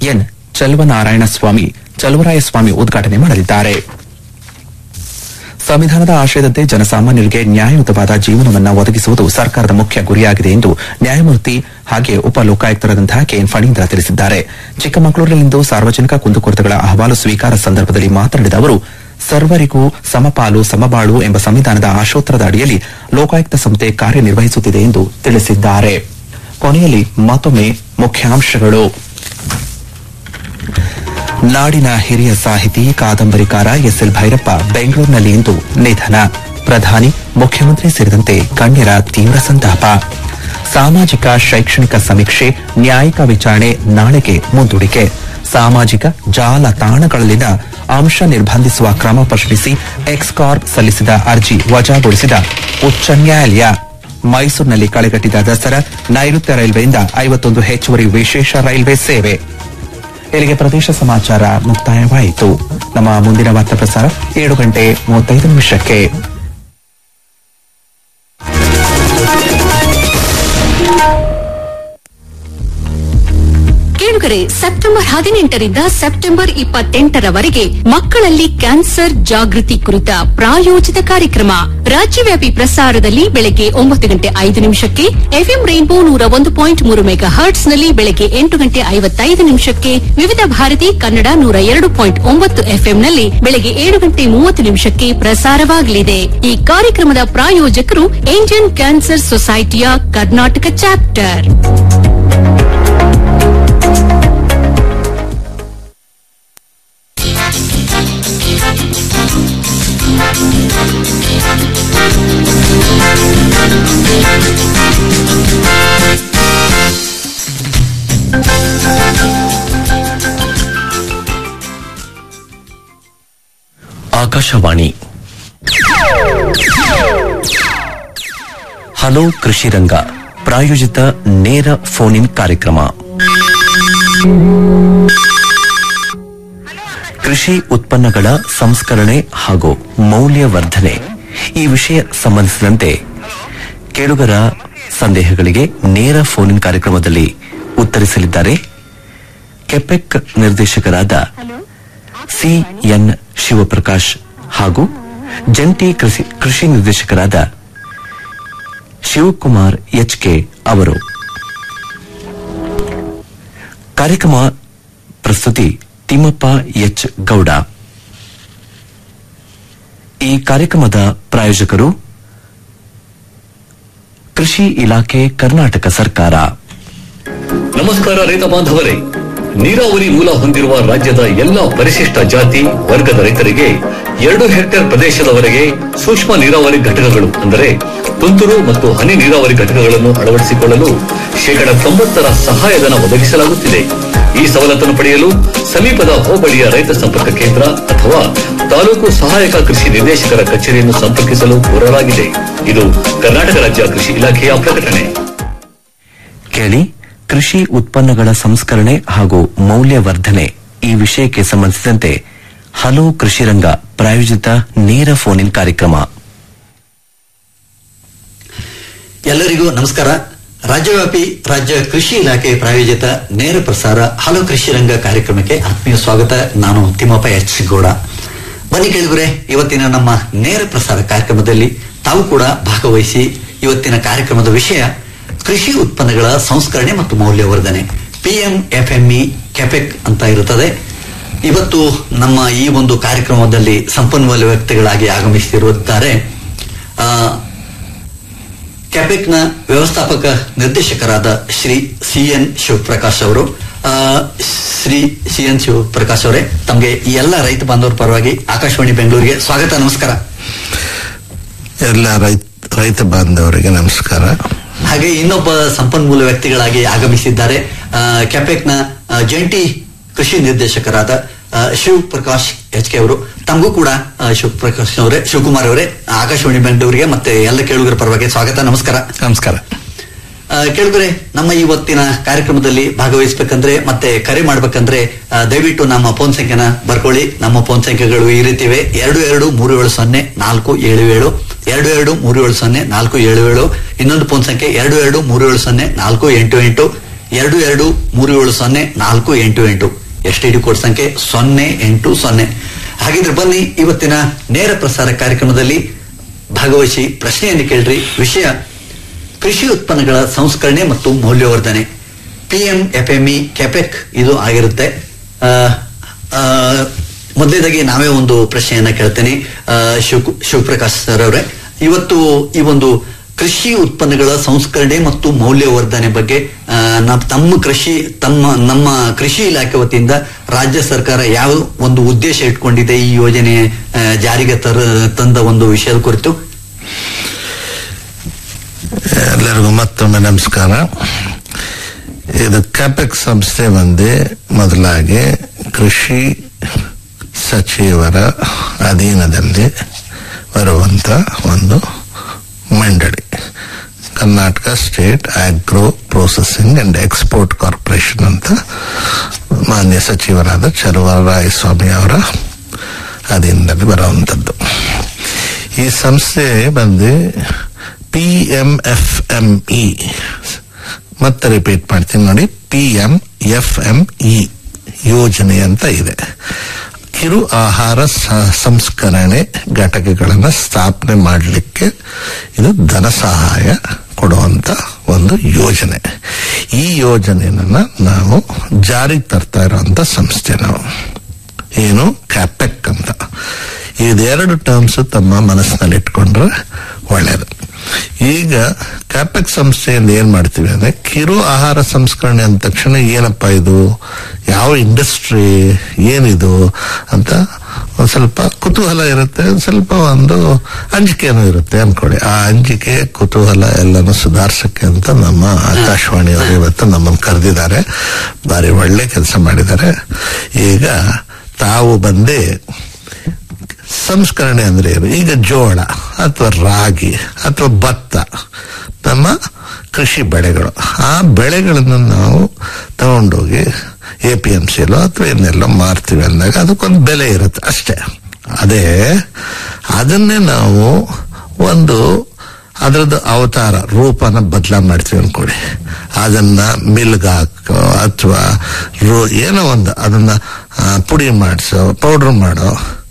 N Chaluvanarayana ಸ್ವಾಮಿ ಚಲುವರಾಯಸ್ವಾಮಿ ಉದ್ಘಾಟನೆ ಮಾಡಲಿದ್ದಾರೆ ಸಂವಿಧಾನದ ಆಶಯದಂತೆ ಜನಸಾಮಾನ್ಯರಿಗೆ ನ್ಯಾಯಯುತವಾದ ಜೀವನವನ್ನು ಒದಗಿಸುವುದು ಸರ್ಕಾರದ ಮುಖ್ಯ ಗುರಿಯಾಗಿದೆ ಎಂದು ನ್ಯಾಯಮೂರ್ತಿ ಹಾಗೆ ಉಪ ಲೋಕಾಯುಕ್ತರಾದಂತಹ ಕೆಎನ್ ಫಣೀಂದ್ರ ತಿಳಿಸಿದ್ದಾರೆ ಚಿಕ್ಕಮಗಳೂರಿನಲ್ಲಿಂದು ಸಾರ್ವಜನಿಕ ಕುಂದುಕೊರತೆಗಳ ಅಹವಾಲು ಸ್ವೀಕಾರ ಸಂದರ್ಭದಲ್ಲಿ ಮಾತನಾಡಿದ ಅವರು ಸರ್ವರಿಗೂ ಸಮಪಾಲು ಸಮಬಾಳು ಎಂಬ ಸಂವಿಧಾನದ ಆಶೋತ್ತರದ ಅಡಿಯಲ್ಲಿ ಲೋಕಾಯುಕ್ತ ಸಂಸ್ಥೆ ಕಾರ್ಯನಿರ್ವಹಿಸುತ್ತಿದೆ ಎಂದು ತಿಳಿಸಿದ್ದಾರೆ ಕೊನೆಯಲ್ಲಿ ಮತ್ತೊಮ್ಮೆ ಮುಖ್ಯಾಂಶಗಳು ನಾಡಿನ ಹಿರಿಯ ಸಾಹಿತಿ ಕಾದಂಬರಿಕಾರ ಎಸ್ಎಲ್ ಭೈರಪ್ಪ ಬೆಂಗಳೂರಿನಲ್ಲಿ ಇಂದು ನಿಧನ ಪ್ರಧಾನಿ ಮುಖ್ಯಮಂತ್ರಿ ಸೇರಿದಂತೆ ಗಣ್ಯರ ತೀವ್ರ ಸಂತಾಪ ಸಾಮಾಜಿಕ ಶೈಕ್ಷಣಿಕ ಸಮೀಕ್ಷೆ ನ್ಯಾಯಿಕ ವಿಚಾರಣೆ ನಾಳೆಗೆ ಮುಂದೂಡಿಕೆ ಸಾಮಾಜಿಕ ಜಾಲತಾಣಗಳಲ್ಲಿನ ಅಂಶ ನಿರ್ಬಂಧಿಸುವ ಕ್ರಮ ಪ್ರಶ್ನಿಸಿ ಎಕ್ಸ್ಕಾರ್ಪ್ ಸಲ್ಲಿಸಿದ ಅರ್ಜಿ ವಜಾಗೊಳಿಸಿದ ಉಚ್ಚ ನ್ಯಾಯಾಲಯ ಮೈಸೂರಿನಲ್ಲಿ ಕಳೆಗಟ್ಟಿದ ದಸರಾ ನೈಋತ್ಯ ರೈಲ್ವೆಯಿಂದ ಐವತ್ತೊಂದು ಹೆಚ್ಚುವರಿ ವಿಶೇಷ ರೈಲ್ವೆ ಸೇವೆ ಇಲ್ಲಿಗೆ ಪ್ರದೇಶ ಸಮಾಚಾರ ಮುಕ್ತಾಯವಾಯಿತು ನಮ್ಮ ಮುಂದಿನ ವಾರ್ತಾ ಪ್ರಸಾರ ಏಳು ಗಂಟೆ ಮೂವತ್ತೈದು ನಿಮಿಷಕ್ಕೆ ಕೇಳುಗರೆ ಸೆಪ್ಟೆಂಬರ್ ಹದಿನೆಂಟರಿಂದ ಸೆಪ್ಟೆಂಬರ್ ಇಪ್ಪತ್ತೆಂಟರವರೆಗೆ ಮಕ್ಕಳಲ್ಲಿ ಕ್ಯಾನ್ಸರ್ ಜಾಗೃತಿ ಕುರಿತ ಪ್ರಾಯೋಜಿತ ಕಾರ್ಯಕ್ರಮ ರಾಜ್ಯವ್ಯಾಪಿ ಪ್ರಸಾರದಲ್ಲಿ ಬೆಳಗ್ಗೆ ಒಂಬತ್ತು ಗಂಟೆ ಐದು ನಿಮಿಷಕ್ಕೆ ಎಫ್ಎಂ ರೈನ್ಬೋ ನೂರ ಒಂದು ಪಾಯಿಂಟ್ ಮೂರು ಮೆಗಾ ಹರ್ಟ್ಸ್ನಲ್ಲಿ ಬೆಳಗ್ಗೆ ಎಂಟು ಗಂಟೆ ಐವತ್ತೈದು ನಿಮಿಷಕ್ಕೆ ವಿವಿಧ ಭಾರತಿ ಕನ್ನಡ ನೂರ ಎರಡು ಪಾಯಿಂಟ್ ಒಂಬತ್ತು ಎಫ್ಎಂನಲ್ಲಿ ಬೆಳಗ್ಗೆ ಏಳು ಗಂಟೆ ಮೂವತ್ತು ನಿಮಿಷಕ್ಕೆ ಪ್ರಸಾರವಾಗಲಿದೆ ಈ ಕಾರ್ಯಕ್ರಮದ ಪ್ರಾಯೋಜಕರು ಇಂಡಿಯನ್ ಕ್ಯಾನ್ಸರ್ ಸೊಸೈಟಿಯ ಕರ್ನಾಟಕ ಚಾಪ್ಟರ್ ಆಕಾಶವಾಣಿ ಹಲೋ ಕೃಷಿ ರಂಗ ಪ್ರಾಯೋಜಿತ ನೇರ ಫೋನ್ ಇನ್ ಕಾರ್ಯಕ್ರಮ ಕೃಷಿ ಉತ್ಪನ್ನಗಳ ಸಂಸ್ಕರಣೆ ಹಾಗೂ ಮೌಲ್ಯವರ್ಧನೆ ಈ ವಿಷಯ ಸಂಬಂಧಿಸಿದಂತೆ ಕೇಳುಗರ ಸಂದೇಹಗಳಿಗೆ ನೇರ ಫೋನ್ ಇನ್ ಕಾರ್ಯಕ್ರಮದಲ್ಲಿ ಉತ್ತರಿಸಲಿದ್ದಾರೆ ಕೆಪೆಕ್ ನಿರ್ದೇಶಕರಾದ ಸಿಎನ್ ಶಿವಪ್ರಕಾಶ್ ಹಾಗೂ ಜಂಟಿ ಕೃಷಿ ಕೃಷಿ ನಿರ್ದೇಶಕರಾದ ಶಿವಕುಮಾರ್ ಎಚ್ಕೆ ಅವರು ಕಾರ್ಯಕ್ರಮ ಪ್ರಸ್ತುತಿ ತಿಮ್ಮಪ್ಪ ಎಚ್ ಗೌಡ ಈ ಕಾರ್ಯಕ್ರಮದ ಪ್ರಾಯೋಜಕರು ಕೃಷಿ ಇಲಾಖೆ ಕರ್ನಾಟಕ ಸರ್ಕಾರ ನಮಸ್ಕಾರ ರೈತ ಬಾಂಧವರೇ ನೀರಾವರಿ ಮೂಲ ಹೊಂದಿರುವ ರಾಜ್ಯದ ಎಲ್ಲ ಪರಿಶಿಷ್ಟ ಜಾತಿ ವರ್ಗದ ರೈತರಿಗೆ ಎರಡು ಹೆಕ್ಟೇರ್ ಪ್ರದೇಶದವರೆಗೆ ಸೂಕ್ಷ್ಮ ನೀರಾವರಿ ಘಟಕಗಳು ಅಂದರೆ ತುಂತುರು ಮತ್ತು ಹನಿ ನೀರಾವರಿ ಘಟಕಗಳನ್ನು ಅಳವಡಿಸಿಕೊಳ್ಳಲು ಶೇಕಡ ತೊಂಬತ್ತರ ಸಹಾಯಧನ ಒದಗಿಸಲಾಗುತ್ತಿದೆ ಈ ಸವಲತ್ತನ್ನು ಪಡೆಯಲು ಸಮೀಪದ ಹೋಬಳಿಯ ರೈತ ಸಂಪರ್ಕ ಕೇಂದ್ರ ಅಥವಾ ತಾಲೂಕು ಸಹಾಯಕ ಕೃಷಿ ನಿರ್ದೇಶಕರ ಕಚೇರಿಯನ್ನು ಸಂಪರ್ಕಿಸಲು ಕೋರಲಾಗಿದೆ ಇದು ಕರ್ನಾಟಕ ರಾಜ್ಯ ಕೃಷಿ ಇಲಾಖೆಯ ಪ್ರಕಟಣೆ ಕೇಳಿ ಕೃಷಿ ಉತ್ಪನ್ನಗಳ ಸಂಸ್ಕರಣೆ ಹಾಗೂ ಮೌಲ್ಯವರ್ಧನೆ ಈ ವಿಷಯಕ್ಕೆ ಸಂಬಂಧಿಸಿದಂತೆ ಹಲೋ ಕೃಷಿ ರಂಗ ಪ್ರಾಯೋಜಿತ ನೇರ ಫೋನ್ ಇನ್ ಕಾರ್ಯಕ್ರಮ ಎಲ್ಲರಿಗೂ ನಮಸ್ಕಾರ ರಾಜ್ಯವ್ಯಾಪಿ ರಾಜ್ಯ ಕೃಷಿ ಇಲಾಖೆ ಪ್ರಾಯೋಜಿತ ನೇರ ಪ್ರಸಾರ ಹಲೋ ಕೃಷಿ ರಂಗ ಕಾರ್ಯಕ್ರಮಕ್ಕೆ ಆತ್ಮೀಯ ಸ್ವಾಗತ ನಾನು ತಿಮ್ಮಪ್ಪ ಎಚ್ ಗೌಡ ಬನ್ನಿ ಕೇಳಿದ್ರೆ ಇವತ್ತಿನ ನಮ್ಮ ನೇರ ಪ್ರಸಾರ ಕಾರ್ಯಕ್ರಮದಲ್ಲಿ ತಾವು ಕೂಡ ಭಾಗವಹಿಸಿ ಇವತ್ತಿನ ಕಾರ್ಯಕ್ರಮದ ವಿಷಯ ಕೃಷಿ ಉತ್ಪನ್ನಗಳ ಸಂಸ್ಕರಣೆ ಮತ್ತು ಮೌಲ್ಯವರ್ಧನೆ ಪಿಎಂ ಎಫ್ಎಂಇ ಕೆಪೆಕ್ ಅಂತ ಇರುತ್ತದೆ ಇವತ್ತು ನಮ್ಮ ಈ ಒಂದು ಕಾರ್ಯಕ್ರಮದಲ್ಲಿ ಸಂಪನ್ಮೂಲ ವ್ಯಕ್ತಿಗಳಾಗಿ ಆಗಮಿಸಿರುತ್ತಾರೆ ಆ, ಕ್ಯಾಪೆಕ್ನ ವ್ಯವಸ್ಥಾಪಕ ನಿರ್ದೇಶಕರಾದ ಶ್ರೀ ಸಿ ಎನ್ ಶಿವಪ್ರಕಾಶ್ ಅವರು ಆ, ಶ್ರೀ ಸಿ ಎನ್ ಶಿವಪ್ರಕಾಶ್ ಅವರೇ ತಮಗೆ ಈ ಎಲ್ಲ ರೈತ ಬಾಂಧವರ ಪರವಾಗಿ ಆಕಾಶವಾಣಿ ಬೆಂಗಳೂರಿಗೆ ಸ್ವಾಗತ ನಮಸ್ಕಾರ ಎಲ್ಲ ರೈತ ರೈತ ಬಾಂಧವರಿಗೆ ನಮಸ್ಕಾರ ಹಾಗೆ ಇನ್ನೊಬ್ಬ ಸಂಪನ್ಮೂಲ ವ್ಯಕ್ತಿಗಳಾಗಿ ಆಗಮಿಸಿದ್ದಾರೆ ಆ, ಕ್ಯಾಪೆಕ್ನ ಆ, ಜಂಟಿ ಕೃಷಿ ನಿರ್ದೇಶಕರಾದ ಆ, ಶಿವಪ್ರಕಾಶ್ ಎಚ್ ಕೆ ಅವರು ತಮಗೂ ಕೂಡ ಆ, ಶಿವಪ್ರಕಾಶ್ ಅವರೇ ಶಿವಕುಮಾರ್ ಅವರೇ ಆಕಾಶವಾಣಿ ಬೆಂಗಳೂರಿಗೆ ಮತ್ತೆ ಎಲ್ಲ ಕೇಳುಗರ ಪರವಾಗಿ ಸ್ವಾಗತ ನಮಸ್ಕಾರ ನಮಸ್ಕಾರ ಆ, ಕೇಳಿದ್ರೆ ನಮ್ಮ ಇವತ್ತಿನ ಕಾರ್ಯಕ್ರಮದಲ್ಲಿ ಭಾಗವಹಿಸಬೇಕಂದ್ರೆ ಮತ್ತೆ ಕರೆ ಮಾಡ್ಬೇಕಂದ್ರೆ ಆ, ದಯವಿಟ್ಟು ನಮ್ಮ ಫೋನ್ ಸಂಖ್ಯೆನ ಬರ್ಕೊಳ್ಳಿ ನಮ್ಮ ಫೋನ್ ಸಂಖ್ಯೆಗಳು ಈ ರೀತಿ ಇವೆ ಎರಡು ಎರಡು ಮೂರು ಏಳು ಸೊನ್ನೆ ನಾಲ್ಕು ಏಳು ಏಳು ಎರಡು ಎರಡು ಮೂರು ಏಳು ಸೊನ್ನೆ ನಾಲ್ಕು ಏಳು ಏಳು ಇನ್ನೊಂದು ಫೋನ್ ಸಂಖ್ಯೆ ಎರಡು ಎರಡು ಮೂರು ಏಳು ಸೊನ್ನೆ ನಾಲ್ಕು ಎಂಟು ಎಂಟು ಎರಡು ಎರಡು ಮೂರು ಏಳು ಸೊನ್ನೆ ನಾಲ್ಕು ಎಂಟು ಎಂಟು ಎಸ್ ಟಿ ಡಿ ಕೋಡ್ ಸಂಖ್ಯೆ ಸೊನ್ನೆ ಎಂಟು ಸೊನ್ನೆ ಹಾಗಿದ್ರೆ ಬನ್ನಿ ಇವತ್ತಿನ ನೇರ ಪ್ರಸಾರ ಕಾರ್ಯಕ್ರಮದಲ್ಲಿ ಭಾಗವಹಿಸಿ ಪ್ರಶ್ನೆಯನ್ನು ಕೇಳ್ರಿ ವಿಷಯ ಕೃಷಿ ಉತ್ಪನ್ನಗಳ ಸಂಸ್ಕರಣೆ ಮತ್ತು ಮೌಲ್ಯವರ್ಧನೆ ಪಿಎಂ ಎಫ್ಎಂಇ ಕೆಪೆಕ್ ಇದು ಆಗಿರುತ್ತೆ ಆ, ಆ, ಮೊದಲನೇದಾಗಿ ನಾವೇ ಒಂದು ಪ್ರಶ್ನೆಯನ್ನ ಕೇಳ್ತೇನೆ ಆ, ಶಿವ್ ಶಿವಪ್ರಕಾಶ್ ಸರ್ ಅವರೇ ಇವತ್ತು ಈ ಒಂದು ಕೃಷಿ ಉತ್ಪನ್ನಗಳ ಸಂಸ್ಕರಣೆ ಮತ್ತು ಮೌಲ್ಯವರ್ಧನೆ ಬಗ್ಗೆ ಆ, ನಮ್- ತಮ್ಮ ಕೃಷಿ ತಮ್ಮ ನಮ್ಮ ಕೃಷಿ ಇಲಾಖೆ ವತಿಯಿಂದ ರಾಜ್ಯ ಸರ್ಕಾರ ಯಾವ ಒಂದು ಉದ್ದೇಶ ಇಟ್ಕೊಂಡಿದೆ ಈ ಯೋಜನೆ ಆ, ಜಾರಿಗೆ ತರ ತಂದ ಒಂದು ವಿಷಯದ ಕುರಿತು ಎಲ್ಲರಿಗೂ ಮತ್ತೊಮ್ಮೆ ನಮಸ್ಕಾರ ಇದು ಕ್ಯಾಪೆಕ್ ಸಂಸ್ಥೆ ಬಂದು ಮೊದಲಾಗಿ ಕೃಷಿ ಸಚಿವರ ಅಧೀನದಲ್ಲಿ ಬರುವಂತ ಒಂದು ಮಂಡಳಿ Karnataka state agro processing and export corporation ಅಂತ ಮಾನ್ಯ ಸಚಿವರಾದ ಚಲುವರಾಯ ಸ್ವಾಮಿ ಅವರ ಅಧೀನದಲ್ಲಿ ಬರುವಂಥದ್ದು ಈ ಸಂಸ್ಥೆ ಬಂದು P M F M E ಮತ್ತೆ ರಿಪೀಟ್ ಮಾಡ್ತೀನಿ ನೋಡಿ P M F M E ಯೋಜನೆ ಅಂತ ಇದೆ ಕಿರು ಆಹಾರ ಸ- ಸಂಸ್ಕರಣೆ ಘಟಕಗಳನ್ನು ಸ್ಥಾಪನೆ ಮಾಡಲಿಕ್ಕೆ ಇದು ಧನ ಸಹಾಯ ಕೊಡುವಂತ ಒಂದು ಯೋಜನೆ ಈ ಯೋಜನೆಯನ್ನ ನಾವು ಜಾರಿಗೆ ತರ್ತಾ ಇರುವಂತ ಸಂಸ್ಥೆ ನಾವು ಏನು ಕ್ಯಾಪೆಕ್ ಅಂತ ಇದೆರಡು ಟರ್ಮ್ಸ್ ತಮ್ಮ ಮನಸ್ಸಿನಲ್ಲಿ ಇಟ್ಕೊಂಡ್ರೆ ಒಳ್ಳೇದು ಈಗ ಕ್ಯಾಪೆಕ್ ಸಂಸ್ಥೆಯಿಂದ ಏನ್ ಮಾಡ್ತೀವಿ ಅಂದ್ರೆ ಕಿರು ಆಹಾರ ಸಂಸ್ಕರಣೆ ಅಂದ ತಕ್ಷಣ ಏನಪ್ಪಾ ಇದು ಯಾವ ಇಂಡಸ್ಟ್ರಿ ಏನಿದು ಅಂತ ಒಂದ್ ಸ್ವಲ್ಪ ಕುತೂಹಲ ಇರುತ್ತೆ ಒಂದ್ ಸ್ವಲ್ಪ ಒಂದು ಅಂಜಿಕೆನೂ ಇರುತ್ತೆ ಅನ್ಕೊಳ್ಳಿ ಆ ಅಂಜಿಕೆ ಕುತೂಹಲ ಎಲ್ಲಾನು ಸುಧಾರ್ಸಕ್ಕೆ ಅಂತ ನಮ್ಮ ಆಕಾಶವಾಣಿಯವರು ಇವತ್ತು ನಮ್ಮನ್ನು ಕರೆದಿದ್ದಾರೆ ಬಾರಿ ಒಳ್ಳೆ ಕೆಲಸ ಮಾಡಿದ್ದಾರೆ ಈಗ ತಾವು ಬಂದೇ ಸಂಸ್ಕರಣೆ ಅಂದ್ರೆ ಏನು ಈಗ ಜೋಳ ಅಥವಾ ರಾಗಿ ಅಥವಾ ಭತ್ತ ನಮ್ಮ ಕೃಷಿ ಬೆಳೆಗಳು ಆ ಬೆಳೆಗಳನ್ನು ನಾವು ತಗೊಂಡೋಗಿ ಎ ಪಿ ಎಂ ಸಿಲೋ ಅಥವಾ ಇನ್ನೆಲ್ಲೋ ಮಾರ್ತೀವಿ ಅಂದಾಗ ಅದಕ್ಕೊಂದು ಬೆಲೆ ಇರುತ್ತೆ ಅಷ್ಟೇ ಅದೇ ಅದನ್ನೇ ನಾವು ಒಂದು ಅದರದ್ದು ಅವತಾರ ರೂಪನ ಬದಲಾವಣೆ ಮಾಡ್ತೀವಿ ಅನ್ಕೊಳ್ಳಿ ಅದನ್ನ ಮಿಲ್ಗ್ ಹಾಕೋ ಅಥವಾ ಏನೋ ಒಂದು ಅದನ್ನ ಆ, ಪುಡಿ ಮಾಡಿಸೋ ಪೌಡರ್ ಮಾಡೋ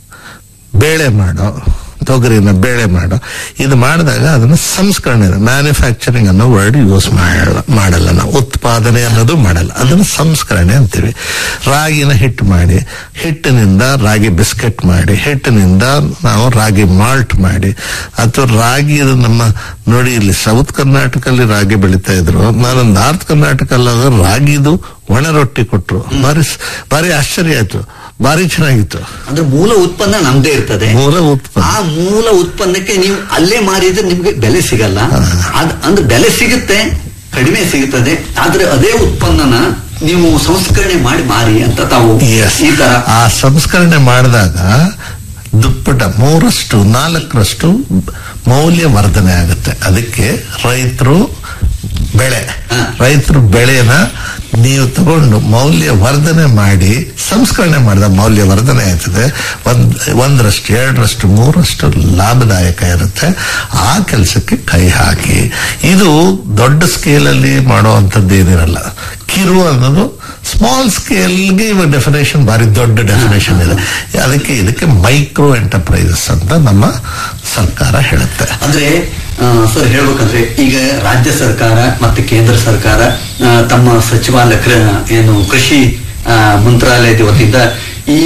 ಬೇಳೆ ಮಾಡೋ ತೊಗರಿನ ಬೇಳೆ ಮಾಡೋ ಇದು ಮಾಡಿದಾಗ ಅದನ್ನ ಸಂಸ್ಕರಣೆ ಮ್ಯಾನುಫ್ಯಾಕ್ಚರಿಂಗ್ ಅನ್ನೋ ವರ್ಡ್ ಯೂಸ್ ಮಾಡಲ್ಲ ಮಾಡಲ್ಲ ನಾವು ಉತ್ಪಾದನೆ ಅನ್ನೋದು ಮಾಡಲ್ಲ ಅದನ್ನ ಸಂಸ್ಕರಣೆ ಅಂತೀವಿ ರಾಗಿನ ಹಿಟ್ಟು ಮಾಡಿ ಹಿಟ್ಟಿನಿಂದ ರಾಗಿ ಬಿಸ್ಕೆಟ್ ಮಾಡಿ ಹಿಟ್ಟಿನಿಂದ ನಾವು ರಾಗಿ ಮಾಲ್ಟ್ ಮಾಡಿ ಅಥವಾ ರಾಗಿ ಇದು ನಮ್ಮ ನೋಡಿ ಇಲ್ಲಿ ಸೌತ್ ಕರ್ನಾಟಕಲ್ಲಿ ರಾಗಿ ಬೆಳೀತಾ ಇದ್ರು ನಾನು ನಾರ್ತ್ ಕರ್ನಾಟಕಲ್ಲಿ ರಾಗಿದು ಒಣ ರೊಟ್ಟಿ ಕೊಟ್ರು ಬಾರಿ ಬಾರಿ ಆಶ್ಚರ್ಯ ಆಯ್ತು ಬಾರಿ ಚೆನ್ನಾಗಿತ್ತು ಅಂದ್ರೆ ಮೂಲ ಉತ್ಪನ್ನ ನಮ್ದೇ ಇರ್ತದೆ ಮೂಲ ಉತ್ಪನ್ನ. ಆ ಮೂಲ ಉತ್ಪನ್ನಕ್ಕೆ ನೀವು ಅಲ್ಲೇ ಮಾರಿದ್ರೆ ನಿಮ್ಗೆ ಬೆಲೆ ಸಿಗಲ್ಲ ಅದ್- ಅಂದ್ರೆ ಬೆಲೆ ಸಿಗುತ್ತೆ ಕಡಿಮೆ ಸಿಗುತ್ತದೆ ಆದ್ರೆ ಅದೇ ಉತ್ಪನ್ನನ ನೀವು ಸಂಸ್ಕರಣೆ ಮಾಡಿ ಮಾರಿ ಅಂತ ತಾವು Yes. ಈ ತರ ಆ ಸಂಸ್ಕರಣೆ ಮಾಡಿದಾಗ ದುಪ್ಪಟ ಮೂರಷ್ಟು ನಾಲ್ಕರಷ್ಟು ಮೌಲ್ಯವರ್ಧನೆ ಆಗುತ್ತೆ ಅದಕ್ಕೆ ರೈತರು ಬೆಳೆ ಹ. ರೈತರು ಬೆಳೆನ ನೀವು ತಗೊಂಡು ಮೌಲ್ಯವರ್ಧನೆ ಮಾಡಿ ಸಂಸ್ಕರಣೆ ಮಾಡಿದ ಮೌಲ್ಯವರ್ಧನೆ ಆಯ್ತದೆ ಒಂದ್ ಒಂದರಷ್ಟು ಎರಡರಷ್ಟು ಮೂರಷ್ಟು ಲಾಭದಾಯಕ ಇರುತ್ತೆ ಆ ಕೆಲಸಕ್ಕೆ ಕೈ ಹಾಕಿ ಇದು ದೊಡ್ಡ ಸ್ಕೇಲಲ್ಲಿ ಮಾಡುವಂಥದ್ದು ಏನಿರಲ್ಲ ಕಿರು ಅನ್ನೋದು ಸ್ಮಾಲ್ ಸ್ಕೇಲ್ಗೆ ಇವಾಗ ಡೆಫಿನೇಷನ್ ಭಾರಿ ದೊಡ್ಡ ಡೆಫಿನೇಷನ್ ಇದೆ ಅದಕ್ಕೆ ಇದಕ್ಕೆ ಮೈಕ್ರೋ ಎಂಟರ್ಪ್ರೈಸಸ್ ಅಂತ ನಮ್ಮ ಸರ್ಕಾರ ಹೇಳುತ್ತೆ ಅಂದ್ರೆ ಆ, ಸರ್ ಹೇಳ್ಬೇಕಂದ್ರೆ ಈಗ ರಾಜ್ಯ ಸರ್ಕಾರ ಮತ್ತೆ ಕೇಂದ್ರ ಸರ್ಕಾರ ಆ, ತಮ್ಮ ಸಚಿವಾಲಯ ಕೃ- ಏನು ಕೃಷಿ ಆ, ಮಂತ್ರಾಲಯದ ವತಿಯಿಂದ ಈ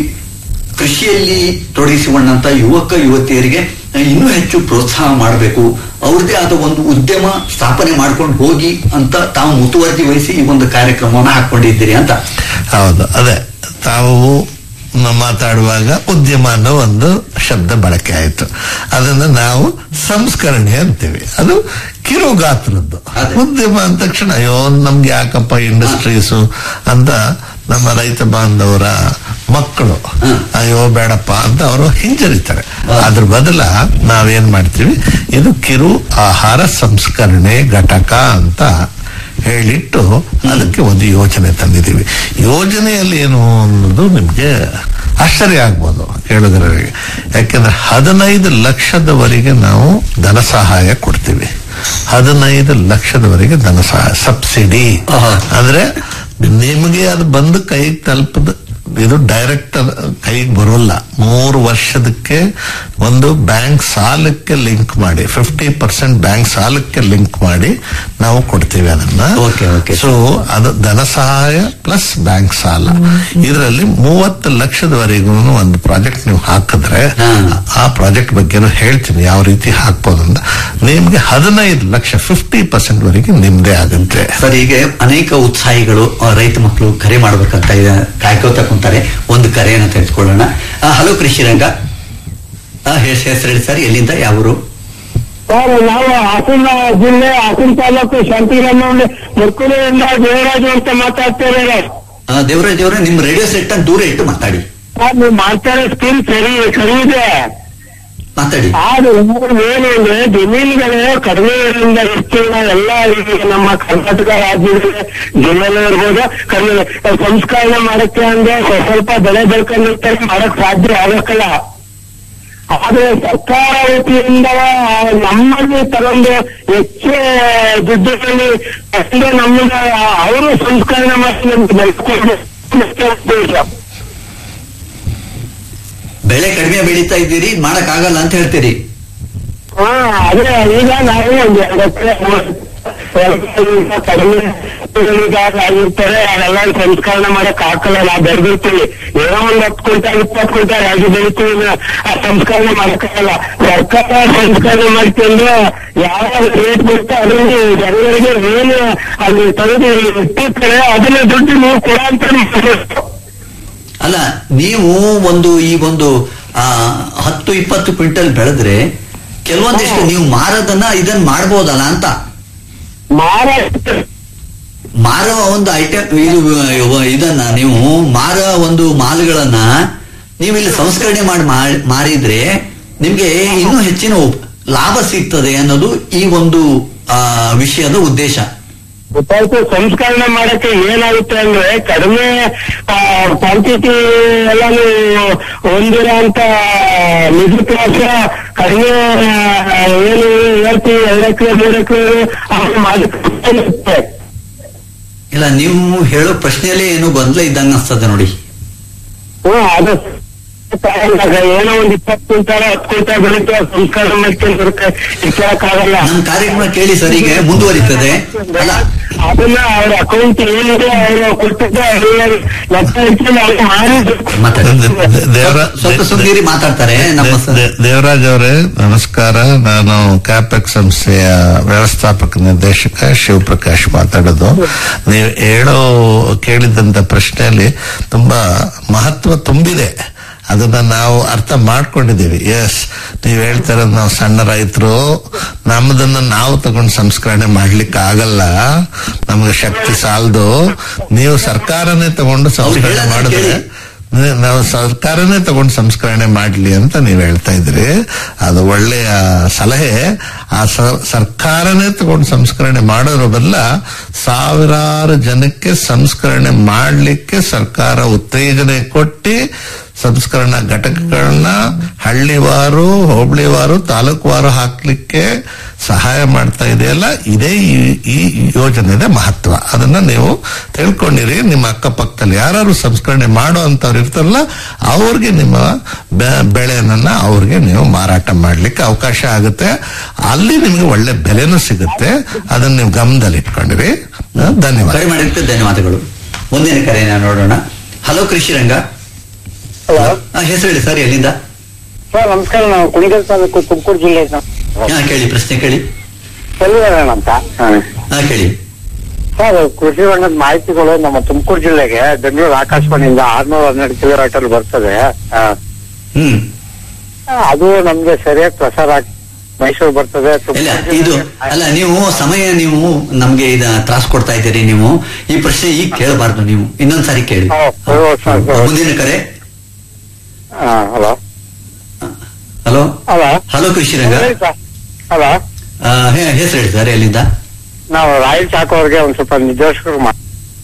ಕೃಷಿಯಲ್ಲಿ ತೊಡಗಿಸಿಕೊಂಡಂತ ಯುವಕ ಯುವತಿಯರಿಗೆ ಇನ್ನೂ ಹೆಚ್ಚು ಪ್ರೋತ್ಸಾಹ ಮಾಡಬೇಕು ಅವ್ರದೇ ಆದ ಒಂದು ಉದ್ಯಮ ಸ್ಥಾಪನೆ ಮಾಡ್ಕೊಂಡು ಹೋಗಿ ಅಂತ ತಾವು ಮುತುವರ್ಜಿ ವಹಿಸಿ ಈ ಒಂದು ಕಾರ್ಯಕ್ರಮವನ್ನು ಹಾಕೊಂಡಿದ್ದೀರಿ ಅಂತ ಹೌದು ಅದೇ ತಾವು ನ- ಮಾತಾಡುವಾಗ ಉದ್ಯಮ ಅನ್ನೋ ಒಂದು ಶಬ್ದ ಬಳಕೆ ಆಯ್ತು ಅದನ್ನ ನಾವು ಸಂಸ್ಕರಣೆ ಅಂತೀವಿ ಅದು ಕಿರು ಗಾತ್ರದ್ದು ಅದೇ. ಉದ್ಯಮ ಅಂದ ತಕ್ಷಣ ಅಯ್ಯೋ ನಮ್ಗೆ ಯಾಕಪ್ಪ ಇಂಡಸ್ಟ್ರೀಸು ಅಂತ ನಮ್ಮ ರೈತ ಬಾಂಧವರ ಮಕ್ಕಳು ಹ್ಮ್. ಅಯ್ಯೋ ಬೇಡಪ್ಪ ಅಂತ ಅವರು ಹಿಂಜರಿತಾರೆ ಅದ್ರ ಬದಲ ನಾವೇನ್ ಮಾಡ್ತೀವಿ ಇದು ಕಿರು ಆಹಾರ ಸಂಸ್ಕರಣೆ ಘಟಕ ಅಂತ ಹೇಳಿಟ್ಟು ಅದಕ್ಕೆ ಒಂದು ಯೋಜನೆ ತಂದಿದ್ದೀವಿ ಯೋಜನೆಯಲ್ಲಿ ಏನು ಅನ್ನೋದು ನಿಮ್ಗೆ ಆಶ್ಚರ್ಯ ಆಗ್ಬೋದು ಕೇಳುಗರಿಗೆ ಯಾಕೆಂದ್ರೆ ಹದಿನೈದು ಲಕ್ಷದವರೆಗೆ ನಾವು ಧನ ಸಹಾಯ ಕೊಡ್ತೀವಿ ಹದಿನೈದು ಲಕ್ಷದವರೆಗೆ ಧನ ಸಹಾಯ ಸಬ್ಸಿಡಿ ಆಹಾ. ಅಂದ್ರೆ ನಿಮಗೆ ಅದು ಬಂದು ಕೈಗೆ ತಲುಪದ ಇದು ಡೈರೆಕ್ಟ್ ಕೈಗೆ ಬರೋಲ್ಲ ಮೂರು ವರ್ಷದಕ್ಕೆ ಒಂದು ಬ್ಯಾಂಕ್ ಸಾಲಕ್ಕೆ ಲಿಂಕ್ ಮಾಡಿ ಫಿಫ್ಟಿ ಪರ್ಸೆಂಟ್ ಬ್ಯಾಂಕ್ ಸಾಲಕ್ಕೆ ಲಿಂಕ್ ಮಾಡಿ ನಾವು ಕೊಡ್ತೀವಿ ಅದನ್ನ Okay, okay. ಸೊ ಅದು ಧನ ಸಹಾಯ ಪ್ಲಸ್ ಬ್ಯಾಂಕ್ ಸಾಲ ಇದರಲ್ಲಿ ಮೂವತ್ತು ಲಕ್ಷದವರೆಗೂ ಒಂದು ಪ್ರಾಜೆಕ್ಟ್ ನೀವು ಹಾಕಿದ್ರೆ ಹಾ. ಆ ಪ್ರಾಜೆಕ್ಟ್ ಬಗ್ಗೆನೂ ಹೇಳ್ತೀನಿ ಯಾವ ರೀತಿ ಹಾಕ್ಬೋದು ಅಂತ ನಿಮ್ಗೆ ಹದಿನೈದು ಲಕ್ಷ ಫಿಫ್ಟಿ ಪರ್ಸೆಂಟ್ ವರೆಗೆ ನಿಮ್ದೇ ಆಗುತ್ತೆ ಸರ್ ಹೀಗೆ ಅನೇಕ ಉತ್ಸಾಹಿಗಳು ಆ, ರೈತ ಮಕ್ಕಳು ಕರೆ ಮಾಡ್ಬೇಕಂತ ಇದೆ ಕಾಯ್ಕೋತಾ ಕುಂತಾರೆ ಒಂದು ಕರೆಯನ್ನು ತೆಗೆದುಕೊಳ್ಳೋಣ ಆ, ಹಲೋ ಕೃಷಿ ರಂಗ ಹೆಸರು ಹೇಳಿ ಸರ್ ಎಲ್ಲಿಂದ ಯಾವರು ಸರ್ ನಾವು ಹಾಸನ ಜಿಲ್ಲೆ ಹಾಸನ ತಾಲೂಕು ಶಾಂತಿಗ್ರಾಮ ಮುರ್ಕುಳಿಯಿಂದ ದೇವರಾಜು ಅಂತ ಮಾತಾಡ್ತೇವೆ ಆ, ದೇವರಾಜ್ ಅವರೇ ನಿಮ್ಮ ರೇಡಿಯೋ ಸೆಟ್ ಅನ್ನು ದೂರ ಇಟ್ಟು ಮಾತಾಡಿ ಸರ್ ನೀವು ಮಾಡ್ತಾರೆ ಸ್ಕೀಮ್ ಸರಿ ಸರಿ ಇದೆ ಮಾತಾಡಿ ಆದ್ರೆ ಏನು ಅಂದ್ರೆ ಜಮೀನುಗಳು ಕಡಿಮೆ ಇರೋದ್ರಿಂದ ವಿಸ್ತೀರ್ಣ ಎಲ್ಲ ಈಗ ನಮ್ಮ ಕರ್ನಾಟಕ ರಾಜ್ಯದಲ್ಲಿ ಜಿಲ್ಲೆನೂ ಇರ್ಬೋದು ಕಡಿಮೆ ಸಂಸ್ಕರಣೆ ಮಾಡಕ್ಕೆ ಅಂದ್ರೆ ಸ್ವಲ್ಪ ಸ್ವಲ್ಪ ಬೆಳೆ ಬೆಳ್ಕೊಂಡಿರ್ತಾರೆ ಮಾಡಕ್ ಸಾಧ್ಯ ಆಗಕ್ಕಲ್ಲ ಆದ್ರೆ ಸರ್ಕಾರ ವತಿಯಿಂದ ನಮ್ಮಲ್ಲಿ ತಗೊಂಡು ಹೆಚ್ಚು ದುಡ್ಡುಗಳಲ್ಲಿ ತಗೊಂಡು ನಮಗೆ ಅವರು ಸಂಸ್ಕರಣೆ ಮಾಡಿ ನಮ್ಗೆ ಬೆಳ್ಕೊಂಡು ಉದ್ದೇಶ ಬೆಳೆ ಕಡಿಮೆ ಬೆಳೀತಾ ಇದ್ದೀರಿ ಮಾಡಕ್ ಆಗಲ್ಲ ಅಂತ ಹೇಳ್ತೀರಿ ಹಾ ಅದೇ ಈಗ ನಾವು ಒಂದು ಎರಡು ಎಕರೆ ಈಗ ಕಡಿಮೆ ಆಗಿರ್ತಾರೆ ಅದೆಲ್ಲ ಸಂಸ್ಕರಣೆ ಮಾಡಕ್ ಹಾಕಲ್ಲ ನಾವು ಬೆಳೆದಿರ್ತೀವಿ ಏನೋ ಒಂದ್ ಹತ್ತು ಕ್ವಿಂಟಲ್ ಇಪ್ಪತ್ತು ಕ್ವಿಂಟಲ್ ರಾಗಿ ಬೆಳಿತೀವಿ ನಾ- ಆ ಸಂಸ್ಕರಣೆ ಮಾಡಕ್ಕಾಗಲ್ಲ ಸರ್ಕಾರ ಸಂಸ್ಕರಣೆ ಮಾಡ್ಕೊಂಡು ಯಾವ ರೇಟ್ ಬರುತ್ತೆ ಅದರಲ್ಲಿ ಜನಗಳಿಗೆ ಏನು ಅಲ್ಲಿ ತೆಗೆದು ಇಟ್ಟಿರ್ತಾರೆ ಅದನ್ನ ದುಡ್ಡು ನೀವು ಕೊಡ ಅಂತ ಮಾಡ್ಬೇಕು. ಅಲ್ಲ ನೀವು ಒಂದು ಈ ಒಂದು ಆ, ಹತ್ತು ಇಪ್ಪತ್ತು ಕ್ವಿಂಟಲ್ ಬೆಳೆದ್ರೆ ಕೆಲವೊಂದಿಷ್ಟು ನೀವು ಮಾರೋದನ್ನ ಇದನ್ನ ಮಾಡ್ಬೋದಲ್ಲ ಅಂತ ಮಾರಾಟ ಮಾರೋ ಒಂದು ಐಟಮ್ ಇದು ಅಹ್, ಇದನ್ನ ನೀವು ಮಾರೋ ಒಂದು ಮಾಲುಗಳನ್ನ ನೀವು ಇಲ್ಲಿ ಸಂಸ್ಕರಣೆ ಮಾಡಿ ಮಾರ್- ಮಾರಿದ್ರೆ ನಿಮ್ಗೆ ಇನ್ನೂ ಹೆಚ್ಚಿನ ಉಪ್- ಲಾಭ ಸಿಗ್ತದೆ ಅನ್ನೋದು ಈ ಒಂದು ಆ, ವಿಷಯದ ಉದ್ದೇಶ ಗೊತ್ತಾಯ್ತು ಸಂಸ್ಕರಣೆ ಮಾಡಕ್ಕೆ ಏನಾಗುತ್ತೆ ಅಂದ್ರೆ ಕಡಿಮೆ ಕ್ವಾಂಟಿಟಿ ಎಲ್ಲ ನೀವು ಹೊಂದಿರೋ ಅಂತ ನಿಜಕ್ಕೋಶ ಕಡಿಮೆ ಆ, ಏನು ಹೇಳ್ತೀವಿ ಎರಡು ಎಕರೆ ಮೂರು ಎಕರೆ ಮಾಡಕ್ಕೆ ಇಲ್ಲ ನೀವು ಹೇಳೋ ಪ್ರಶ್ನೆಯಲ್ಲೇ ಏನು ಗೊಂದಲ ಇದ್ದಂಗ ಅನ್ಸ್ತದೆ ನೋಡಿ ಹ್ಮ್ ಅದು ತಗೊಂಡಾಗ ಏನೋ ಒಂದ್ ಇಪ್ಪತ್ತು ಕ್ವಿಂಟಾಲ ಹತ್ತು ಕ್ವಿಂಟಾಲ್ ಬೆಳೀತು ಸಂಸ್ಕರಣೆ ಮಾಡ್ಕೊಂಡು ಬರುತ್ತೆ ಇಟ್ಕೊಳಕ್ಕಾಗಲ್ಲ ನಮ್ಮ ಕಾರ್ಯಕ್ರಮ ಕೇಳಿ ಸರ್ ಈಗ ಮುಂದುವರಿತದೆ ಅಲ್ಲ ಅದನ್ನ ಅವ್ರ ಅಕೌಂಟ್ ಏನಿದೆ ಅವರು ಕೊಟ್ಟಿದ್ದ ಲೆಕ್ಕ ಇಟ್ಕೊಂಡು ಅವ್ರು ಮಾಡಿದ್ರು ಮಾತಾಡಿ ದೇವರ ಸ್ವಲ್ಪ ಸುಂದರಿ ಮಾತಾಡ್ತಾರೆ ನಮ್ಮ ಸ- ದೇ- ದೇವರಾಜ್ ಅವರೇ ನಮಸ್ಕಾರ ನಾನು ಕ್ಯಾಪೆಕ್ ಸಂಸ್ಥೆಯ ವ್ಯವಸ್ಥಾಪಕ ನಿರ್ದೇಶಕ ಶಿವಪ್ರಕಾಶ್ ಮಾತಾಡೋದು ನೀವು ಹೇಳೋ ಕೇಳಿದಂತ ಪ್ರಶ್ನೆಯಲ್ಲಿ ತುಂಬಾ ಮಹತ್ವ ತುಂಬಿದೆ ಅದನ್ನ ನಾವು ಅರ್ಥ ಮಾಡ್ಕೊಂಡಿದ್ದೀವಿ ಎಸ್ ನೀವು ಹೇಳ್ತಾರ ನಾವು ಸಣ್ಣ ರೈತರು ನಮ್ಮದನ್ನ ನಾವು ತಗೊಂಡು ಸಂಸ್ಕರಣೆ ಮಾಡ್ಲಿಕ್ಕೆ ಆಗಲ್ಲ ನಮ್ಗೆ ಶಕ್ತಿ ಸಾಲದು ನೀವು ಸರ್ಕಾರನೇ ತಗೊಂಡು ಸಂಸ್ಕರಣೆ ಹೇಳೋದನ್ನ ಮಾಡಿದ್ರೆ ಕೇಳಿ. ನೆ- ನಾವು ಸರ್ಕಾರನೇ ತಗೊಂಡು ಸಂಸ್ಕರಣೆ ಮಾಡ್ಲಿ ಅಂತ ನೀವು ಹೇಳ್ತಾ ಇದ್ರಿ ಅದು ಒಳ್ಳೆಯ ಸಲಹೆ ಆ ಸ- ಸರ್ಕಾರನೇ ತಗೊಂಡು ಸಂಸ್ಕರಣೆ ಮಾಡೋದ್ರ ಬದಲ ಸಾವಿರಾರು ಜನಕ್ಕೆ ಸಂಸ್ಕರಣೆ ಮಾಡ್ಲಿಕ್ಕೆ ಸರ್ಕಾರ ಉತ್ತೇಜನೆ ಕೊಟ್ಟಿ ಸಂಸ್ಕರಣಾ ಘಟಕಗಳನ್ನ ಹಳ್ಳಿವಾರು ಹೋಬಳಿವಾರು ತಾಲೂಕುವಾರು ಹಾಕ್ಲಿಕ್ಕೆ ಸಹಾಯ ಮಾಡ್ತಾ ಇದೆಯಲ್ಲ ಇದೇ ಈ- ಈ ಯೋಜನೆದ ಮಹತ್ವ ಅದನ್ನ ನೀವು ತಿಳ್ಕೊಂಡಿರಿ ನಿಮ್ಮ ಅಕ್ಕಪಕ್ಕದಲ್ಲಿ ಯಾರು ಸಂಸ್ಕರಣೆ ಮಾಡೋ ಅಂತವ್ರು ಇರ್ತಾರಲ್ಲ ಅವ್ರಿಗೆ ನಿಮ್ಮ ಬೆ- ಬೆಳೆಯನ್ನ ಅವ್ರಿಗೆ ನೀವು ಮಾರಾಟ ಮಾಡ್ಲಿಕ್ಕೆ ಅವಕಾಶ ಆಗುತ್ತೆ ಅಲ್ಲಿ ನಿಮಗೆ ಒಳ್ಳೆ ಬೆಲೆನೂ ಸಿಗುತ್ತೆ ಅದನ್ನ ನೀವು ಗಮನದಲ್ಲಿ ಇಟ್ಕೊಂಡಿರಿ ಆ, ಧನ್ಯವಾದ ಕರೆ ಮಾಡಿದ್ದಕ್ಕೆ ಧನ್ಯವಾದಗಳು ಮುಂದಿನ ಕರೆಯನ್ನ ನೋಡೋಣ ಹಲೋ ಕೃಷಿ ರಂಗ ಹಲೋ ಆ, ಹೆಸರು ಹೇಳಿ ಸರ್ ಎಲ್ಲಿಂದ ಸರ್ ನಮಸ್ಕಾರ ನಾವು ಕುಣಿಗಲ್ ತಾಲೂಕು ತುಮಕೂರು ಜಿಲ್ಲೆ ಹಾ ಕೇಳಿ ಪ್ರಶ್ನೆ ಕೇಳಿ ಸೆಲ್ವರಣ್ಣ ಅಂತ ಹಾ ಕೇಳಿ ಸರ್ ಕೃಷಿ ರಂಗದ ಮಾಹಿತಿಗಳು ನಮ್ಮ ತುಮಕೂರು ಜಿಲ್ಲೆಗೆ ಬೆಂಗಳೂರು ಆಕಾಶವಾಣಿಯಿಂದ ಆರ್ನೂರ ಹನ್ನೆರಡು ಕಿಲೋಮೀಟರ್ ಬರ್ತದೆ ಆ, ಹ್ಮ್ ಅದು ನಮ್ಗೆ ಸರಿಯಾಗಿ ಪ್ರಸಾರ ಆಗ್ ಮೈಸೂರು ಬರ್ತದೆ ಇಲ್ಲ ತುಮಕೂರು ಇದು ಜಿಲ್ಲೆಗೆ- ಅಲ್ಲ ನೀವು ಸಮಯ ನೀವು ನಮ್ಗೆ ಇದ ತ್ರಾಸ್ ಕೊಡ್ತಾ ಇದ್ದೀರಿ ನೀವು ಈ ಪ್ರಶ್ನೆ ಈಗ ಕೇಳಬಾರ್ದು ನೀವು ಇನ್ನೊಂದ್ಸಾರಿ ಕೇಳಿ ಹೌದು, ಹೌದು, ಸರ್, ಹೌದು. ಮುಂದಿನ ಕರೆ ಆ, hello hello hello hello Krishi ರಂಗ ಹೇಳಿ ಸರ್. ಹಲೋ ಆ, ಹೇ- ಹೆಸರು ಹೇಳಿ ಸರ್ ಎಲ್ಲಿಂದ ನಾವು ರಾಯಲ್ ಚಾಕು ಅವ್ರಿಗೆ ಒಂದ್ ಸ್ವಲ್ಪ ನಿರ್ದೇಶಕರು ಮಾ-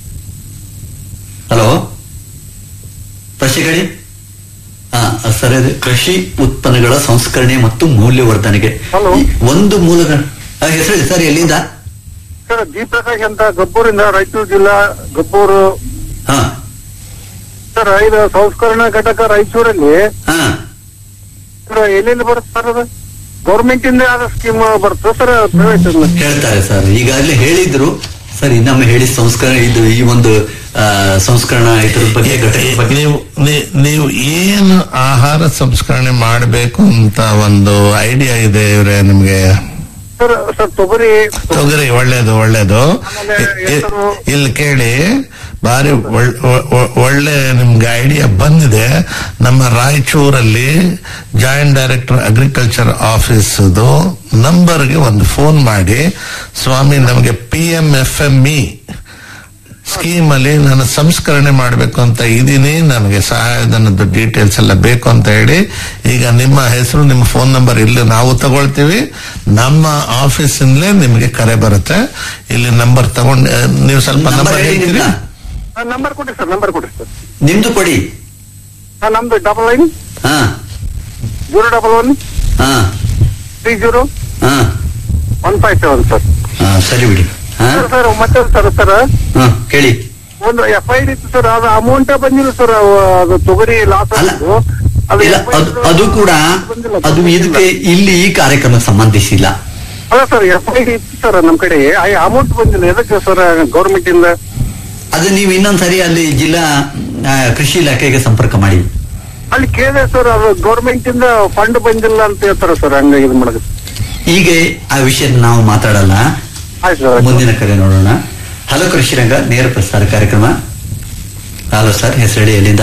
ಹಲೋ ಪ್ರಶ್ನೆ ಕೇಳಿ ಹಾ ಸರ್ ಅದು ಕೃಷಿ ಉತ್ಪನ್ನಗಳ ಸಂಸ್ಕರಣೆ ಮತ್ತು ಮೌಲ್ಯವರ್ಧನೆಗೆ Hello. ಈ ಒಂದು ಮೂಲಗಳ ಹೆಸರು ಹೇಳಿ ಸರ್ ಎಲ್ಲಿಂದ ಸರ್ ಜಿ ಪ್ರಕಾಶ್ ಅಂತ ಗಬ್ಬೂರಿಂದ ರಾಯಚೂರು ಜಿಲ್ಲಾ ಗಬ್ಬೂರು ಹಾ ಸರ್ ಇದು ಸಂಸ್ಕರಣಾ ಘಟಕ ರಾಯಚೂರಲ್ಲಿ ಹಾ ಸರ್ ಎಲ್ಲೆಲ್ಲಿ ಬರುತ್ತೆ ಸರ್ ಅದು ಗೌರ್ಮೆಂಟ್ ಇಂದ ಯಾವ್ದು ಸ್ಕೀಮ್ ಬರುತ್ತೆ ಸರ್ ಪ್ರೈವೇಟ್ ಹೇಳ್ತಾರೆ ಸರ್ ಈಗಾಗಲೇ ಹೇಳಿದ್ರು ಸರ್ ಇನ್ನೊಮ್ಮೆ ಹೇಳಿ ಸಂಸ್ಕರಣ ಇದು ಈ ಒಂದು ಆ, ಸಂಸ್ಕರಣಾ ಇದ್ರ ಬಗ್ಗೆ ಘಟಕದ ಬಗ್ಗೆ ನೀವು ನೀ- ನೀವು ಏನು ಆಹಾರ ಸಂಸ್ಕರಣೆ ಮಾಡಬೇಕು ಅಂತ ಒಂದು ಐಡಿಯಾ ಇದೆ ಇವ್ರೆ ನಿಮ್ಗೆ ಸರ್ ಸರ್ ತೊಗರಿ ತೊಗರಿ ಒಳ್ಳೇದು ಒಳ್ಳೇದು ಆಮೇಲೆ ಇ- ಇ- ಹೆಸರು. ಇಲ್ಲಿ ಕೇಳಿ ಬಾರಿ ಒಳ್- ಒ- ಒ- ಒಳ್ಳೆ ನಿಮ್ಗೆ ಐಡಿಯಾ ಬಂದಿದೆ ನಮ್ಮ ರಾಯಚೂರಲ್ಲಿ ಜಾಯಿಂಟ್ ಡೈರೆಕ್ಟರ್ ಅಗ್ರಿಕಲ್ಚರ್ ಆಫೀಸ್ದು ನಂಬರ್ಗೆ ಒಂದು ಫೋನ್ ಮಾಡಿ ಸ್ವಾಮಿ ನಮಗೆ P M F M E scheme ಅಲ್ಲಿ ನಾನು ಸಂಸ್ಕರಣೆ ಮಾಡಬೇಕು ಅಂತ ಇದೀನಿ ನನಗೆ ಸಹಾಯಧನದ ಡೀಟೇಲ್ಸ್ ಎಲ್ಲ ಬೇಕು ಅಂತ ಹೇಳಿ ಈಗ ನಿಮ್ಮ ಹೆಸರು ನಿಮ್ಮ ಫೋನ್ ನಂಬರ್ ಇಲ್ಲಿ ನಾವು ತಗೊಳ್ತೀವಿ ನಮ್ಮ ಆಫೀಸಿಂದಲೇ ನಿಮಗೆ ಕರೆ ಬರುತ್ತೆ ಇಲ್ಲಿ ನಂಬರ್ ತಗೊಂಡ್ ಆ, ನೀವು ಸ್ವಲ್ಪ ನಂಬರ್ ನಂಬರ್ ಹೇಳಿ ಹೇಳ್ತೀರಿ ನಿಮ್ನ? ನಂಬರ್ ಕೊಡಿ ಸರ್ ನಂಬರ್ ಕೊಡಿ ಸರ್ ನಿಮ್ದು ಕೊಡಿ ಹಾ, ನಮ್ದು ಡಬಲ್ ನೈನ್ ಹಾ ಜೀರೋ ಡಬಲ್ ಒನ್ ಹಾ ತ್ರೀ ಜೀರೋ ಹಾ ಒನ್ ಫೈವ್ ಸೆವೆನ್ ಸರ್ ಹಾ ಸರಿ ಬಿಡಿ ಹಾ ಸರ್ ಸರ್ ಮತ್ತೆ ಸರ್ ಸರ್ ಹಾ ಕೇಳಿ ಒಂದು ಎಫ್ ಐ ಡಿ ಇತ್ತು ಸರ್ ಅದು ಅಮೌಂಟ್ ಬಂದಿಲ್ಲ ಸರ್ ಅದು ತೊಗರಿ ಲಾಸ್ ಅಲ್ಲ. ಆಗಿದ್ದು ಅದು ಇಲ್ಲ FID ಅದು ಅದು ಕೂಡ ಬಂದಿಲ್ಲ, ಅದು ಬಂದಿಲ್ಲ. ಇದಕ್ಕೆ ಇಲ್ಲಿ ಈ ಕಾರ್ಯಕ್ರಮಕ್ಕೆ ಸಂಬಂಧಿಸಿಲ್ಲ ಅಲ್ಲ ಸರ್ ಎಫ್ ಐ ಡಿ ಇತ್ತು ಸರ್ ನಮ್ ಕಡೆ ಅಮೌಂಟ್ ಬಂದಿಲ್ಲ ಎದಕ್ಕೆ ಸರ್ ಗೌರ್ಮೆಂಟ್ ಇಂದ ಅದು ನೀವು ಇನ್ನೊಂದ್ಸರಿ ಅಲ್ಲಿ ಜಿಲ್ಲಾ ಆ, ಕೃಷಿ ಇಲಾಖೆಗೆ ಸಂಪರ್ಕ ಮಾಡಿ ಅಲ್ಲಿ ಕೇಳಿದೆ ಸರ್ ಅದು ಗೌರ್ಮೆಂಟ್ ಇಂದ ಫಂಡ್ ಬಂದಿಲ್ಲ ಅಂತ ಹೇಳ್ತಾರೆ ಸರ್ ಹಂಗ ಇದು ಮಾಡೋದು ಈಗ ಆ ವಿಷಯ ನಾವು ಮಾತಾಡಲ್ಲ ಆಯ್ತು ಸರ್ ಮುಂದಿನ ಕರೆ ನೋಡೋಣ ಹಲೋ ಕೃಷಿ ರಂಗ ನೇರ ಪ್ರಸಾರ ಕಾರ್ಯಕ್ರಮ ಹಲೋ ಸರ್ ಹೆಸರು ಹೇಳಿ ಎಲ್ಲಿಂದ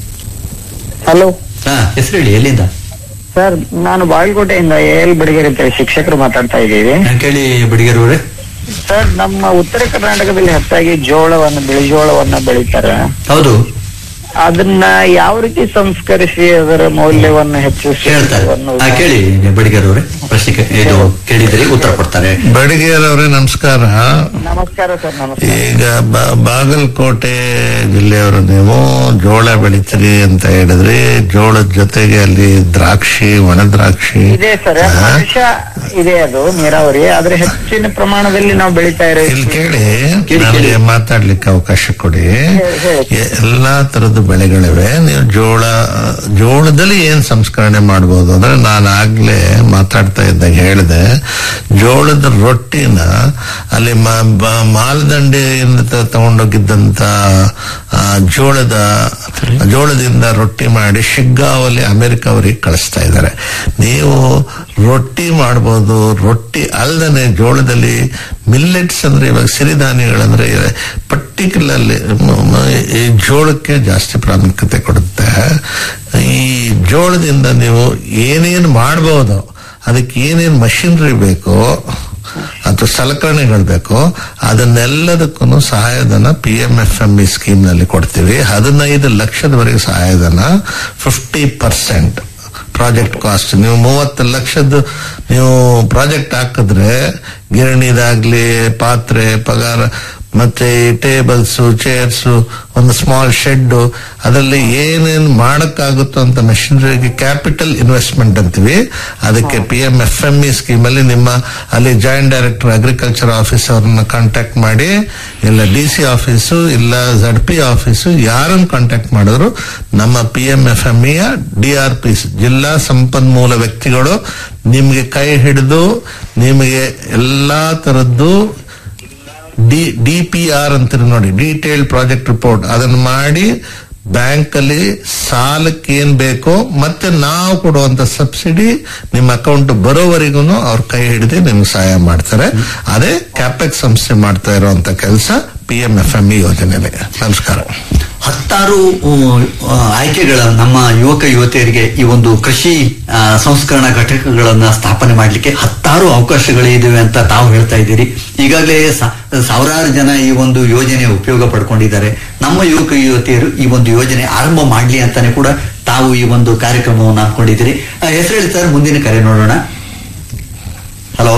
ಹಲೋ ಹಾ ಹೆಸರು ಹೇಳಿ ಎಲ್ಲಿಂದ ಸರ್ ನಾನು ಬಾಗಲಕೋಟೆಯಿಂದ ಎ ಎಲ್ ಬಡಿಗೇರಿ ಅಂತ ಹೇಳಿ ಶಿಕ್ಷಕರು ಮಾತಾಡ್ತಾ ಇದ್ದೀವಿ ಹಾ, ಕೇಳಿ ಬಡಿಗರವ್ರೆ ಸರ್ ನಮ್ಮ ಉತ್ತರ ಕರ್ನಾಟಕದಲ್ಲಿ ಹೆಚ್ಚಾಗಿ ಜೋಳವನ್ನು ಬಿಳಿ ಜೋಳವನ್ನ ಬೆಳೀತಾರೆ ಹೌದು ಅದನ್ನ ಯಾವ ರೀತಿ ಸಂಸ್ಕರಿಸಿ ಅದರ ಮೌಲ್ಯವನ್ನು ಹೆಚ್ಚಿಸಿ ಹೇಳ್ತಾರೆ ಅನ್ನೋದು- ಹಾ, ಕೇಳಿ ಬಡಿಗರವ್ರೆ ಪ್ರಶ್ನೆ ಕೇ- ಇದು ಕೇಳಿದ್ರಿ ಉತ್ತರ ಕೊಡ್ತಾರೆ ಬಡಿಗೇರವ್ರೆ ನಮಸ್ಕಾರ ನಮಸ್ಕಾರ ಸರ್ ನಮಸ್ಕಾರ ಈಗ ಬ- ಬಾಗಲಕೋಟೆ ಜಿಲ್ಲೆಯವರು ನೀವು ಜೋಳ ಬೆಳಿತೀರಿ ಅಂತ ಹೇಳಿದ್ರಿ ಜೋಳದ ಜೊತೆಗೆ ಅಲ್ಲಿ ದ್ರಾಕ್ಷಿ ಒಣ ದ್ರಾಕ್ಷಿ ಇದೆ ಸರ್ ಹಾ? ವರ್ಷ ಇದೆ ಅದು ನೀರಾವರಿ ಆದ್ರೆ ಹೆಚ್ಚಿನ ಪ್ರಮಾಣದಲ್ಲಿ ನಾವು ಬೆಳೀತಾ ಇಲ್ಲಿ ಇರೋದು ಕೇಳಿ ಕೇಳಿ, ನನಗೆ ಕೇಳಿ. ಮಾತಾಡ್ಲಿಕ್ಕೆ ಅವಕಾಶ ಕೊಡಿ ಹೇಳಿ. ಎ- ಎಲ್ಲಾ ತರದ ಬೆಳೆಗಳಿವೆ ನೀವು ಜೋಳ ಜೋಳದಲ್ಲಿ ಏನ್ ಸಂಸ್ಕರಣೆ ಮಾಡಬಹುದು ಅಂದ್ರೆ ನಾನು ಆಗ್ಲೇ ಮಾತಾಡ್ತಾ ಇದ್ದಾಗ ಹೇಳಿದೆ ಜೋಳದ ರೊಟ್ಟಿನ ಅಲ್ಲಿ ಮ- ಬ- ಮಾಲ್ದಂಡೆಯಿಂದ ತ- ತಗೊಂಡೋಗಿದ್ದಂತ ಆ, ಜೋಳದ ಜೋಳದಿಂದ ರೊಟ್ಟಿ ಮಾಡಿ ಶಿಗ್ಗಾವಲ್ಲಿ ಅಮೆರಿಕ ಅವರಿಗೆ ಕಳಿಸ್ತಾ ಇದ್ದಾರೆ ನೀವು ರೊಟ್ಟಿ ಮಾಡಬಹುದು ರೊಟ್ಟಿ ಅಲ್ಲದೆ ಜೋಳದಲ್ಲಿ ಮಿಲ್ಲೆಟ್ಸ್ ಅಂದ್ರೆ ಇವಾಗ ಸಿರಿಧಾನ್ಯಗಳಂದ್ರೆ ಪರ್ಟಿಕ್ಯುಲರ್ಲಿ ಈ ಜೋಳಕ್ಕೆ ಜಾಸ್ತಿ ಪ್ರಾಮುಖ್ಯತೆ ಕೊಡುತ್ತೆ ಈ ಜೋಳದಿಂದ ನೀವು ಏನೇನು ಮಾಡಬಹುದು ಅದಕ್ಕೆ ಏನೇನು ಮಷಿನರಿ ಬೇಕೋ ಅಥವಾ ಸಲಕರಣೆಗಳು ಬೇಕೋ ಅದನ್ನೆಲ್ಲದಕ್ಕೂ ಸಹಾಯಧನ P M F M E scheme ನಲ್ಲಿ ಕೊಡ್ತೀವಿ ಹದಿನೈದು ಲಕ್ಷದವರೆಗೆ ಸಹಾಯಧನ ಫಿಫ್ಟಿ ಪರ್ಸೆಂಟ್ ಪ್ರಾಜೆಕ್ಟ್ ಕಾಸ್ಟ್ ನೀವು ಮೂವತ್ತು ಲಕ್ಷದ ನೀವು ಪ್ರಾಜೆಕ್ಟ್ ಹಾಕಿದ್ರೆ ಗಿರಣಿದಾಗ್ಲಿ ಪಾತ್ರೆ ಪಗಾರ ಮತ್ತೆ ಟೇಬಲ್ಸ್ ಚೇರ್ಸ್ ಒಂದು ಸ್ಮಾಲ್ ಶೆಡ್ ಅದರಲ್ಲಿ ಏನೇನು ಮಾಡಕ್ಕಾಗುತ್ತೋ ಅಂತ ಮೆಷಿನರಿಗೆ ಕ್ಯಾಪಿಟಲ್ ಇನ್ವೆಸ್ಟ್ಮೆಂಟ್ ಅಂತೀವಿ ಅದಕ್ಕೆ P M F M E scheme ಅಲ್ಲಿ ನಿಮ್ಮ ಅಲ್ಲಿ ಜಾಯಿಂಟ್ ಡೈರೆಕ್ಟರ್ ಅಗ್ರಿಕಲ್ಚರ್ ಆಫೀಸ್ ಅವ್ರನ್ನ ಕಾಂಟ್ಯಾಕ್ಟ್ ಮಾಡಿ ಇಲ್ಲ ಡಿ ಸಿ ಆಫೀಸು ಇಲ್ಲ ಝಡ್ ಪಿ ಆಫೀಸು ಯಾರನ್ನು ಕಾಂಟ್ಯಾಕ್ಟ್ ಮಾಡಿದ್ರು ನಮ್ಮ ಪಿ ಎಂ ಎಫ್ ಎಂ ಇಯ ಡಿ ಆರ್ ಪಿ ಜಿಲ್ಲಾ ಸಂಪನ್ಮೂಲ ವ್ಯಕ್ತಿಗಳು ನಿಮಗೆ ಕೈ ಹಿಡಿದು ನಿಮಗೆ ಎಲ್ಲಾ ತರದ್ದು ಡಿ ಡಿ ಪಿ ಆರ್ ಅಂತೀರಿ ನೋಡಿ ಡೀಟೇಲ್ಡ್ ಪ್ರಾಜೆಕ್ಟ್ ರಿಪೋರ್ಟ್ ಅದನ್ನ ಮಾಡಿ ಬ್ಯಾಂಕ್ ಅಲ್ಲಿ ಸಾಲಕ್ಕೆ ಏನ್ ಬೇಕೋ ಮತ್ತೆ ನಾವು ಕೊಡುವಂತ ಸಬ್ಸಿಡಿ ನಿಮ್ಮ ಅಕೌಂಟ್ ಬರೋವರೆಗೂ ಅವ್ರ ಕೈ ಹಿಡಿದು ನಿಮ್ಗೆ ಸಹಾಯ ಮಾಡ್ತಾರೆ ಅದೇ ಕ್ಯಾಪೆಕ್ ಸಂಸ್ಥೆ ಮಾಡ್ತಾ ಇರುವಂತ ಕೆಲಸ P M F M E ಯೋಜನೆ ನಮಸ್ಕಾರ ಹತ್ತಾರು ಆ, ಆಯ್ಕೆಗಳ ನಮ್ಮ ಯುವಕ ಯುವತಿಯರಿಗೆ ಈ ಒಂದು ಕೃಷಿ ಆ, ಸಂಸ್ಕರಣಾ ಘಟಕಗಳನ್ನ ಸ್ಥಾಪನೆ ಮಾಡಲಿಕ್ಕೆ ಹತ್ತಾರು ಅವಕಾಶಗಳಿವೆ ಅಂತ ತಾವು ಹೇಳ್ತಾ ಇದ್ದೀರಿ ಈಗಾಗಲೇ ಸಾ- ಸಾವಿರಾರು ಜನ ಈ ಒಂದು ಯೋಜನೆ ಉಪಯೋಗ ಪಡ್ಕೊಂಡಿದ್ದಾರೆ ನಮ್ಮ ಯುವಕ ಯುವತಿಯರು ಈ ಒಂದು ಯೋಜನೆ ಆರಂಭ ಮಾಡಲಿ ಅಂತಾನೆ ಕೂಡ ತಾವು ಈ ಒಂದು ಕಾರ್ಯಕ್ರಮವನ್ನು ಹಾಕೊಂಡಿದ್ದೀರಿ ಆ, ಹೆಸರು ಹೇಳಿ ಸರ್ ಮುಂದಿನ ಕರೆ ನೋಡೋಣ ಹಲೋ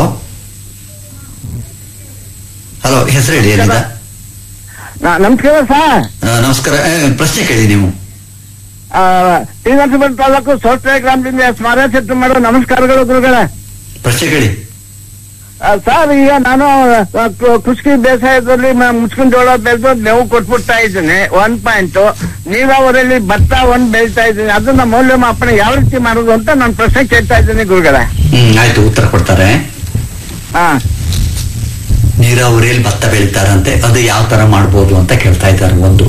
ಹಲೋ ಹೆಸರು ಹೇಳಿ ಎಲ್ಲಿಂದ ನಮಸ್ಕಾರ ಸರ್ ಆ, ನಮಸ್ಕಾರ ಆ, ಪ್ರಶ್ನೆ ಕೇಳಿ ನೀವು ಶ್ರೀನಿವಾಸಪುರ ತಾಲೂಕು ಸೋಸ್ಟ್ರೆ ಗ್ರಾಮದಿಂದ ಸ್ಮಾರಕ ಮಾಡೋ ನಮಸ್ಕಾರಗಳು ಗುರುಗಳ ಪ್ರಶ್ನೆ ಕೇಳಿ ಆ, ಸರ್ ಈಗ ನಾನು ಆ, ಕೃ- ಕೃಷಿ ಬೇಸಾಯದಲ್ಲಿ ಮ- ಮುಸ್ಕಿನ ಜೋಳ ಬೆಳೆದು ಮೇವು ಕೊಟ್ಬಿಡ್ತಾ ಇದ್ದೀನಿ ಒಂದ್ ಪಾಯಿಂಟ್ ನೀರಾವರಿಯಲ್ಲಿ ಭತ್ತ ಒಂದ್ ಬೆಳಿತಾ ಇದ್ದೀನಿ ಅದನ್ನ ಮೌಲ್ಯಮಾಪನ ಯಾವ ರೀತಿ ಮಾಡೋದು ಅಂತ ನಾನು ಪ್ರಶ್ನೆ ಕೇಳ್ತಾ ಇದ್ದೀನಿ ಗುರುಗಳೇ ಹ್ಮ್ ಆಯ್ತು ಉತ್ತರ ಕೊಡ್ತಾರೆ ಹಾ ನೀರಾವರಿಯಲ್ಲಿ ಭತ್ತ ಬೆಳಿತಾರಂತೆ ಅದು ಯಾವ ತರ ಮಾಡ್ಬೋದು ಅಂತ ಕೇಳ್ತಾ ಇದ್ದಾರೆ ಒಂದು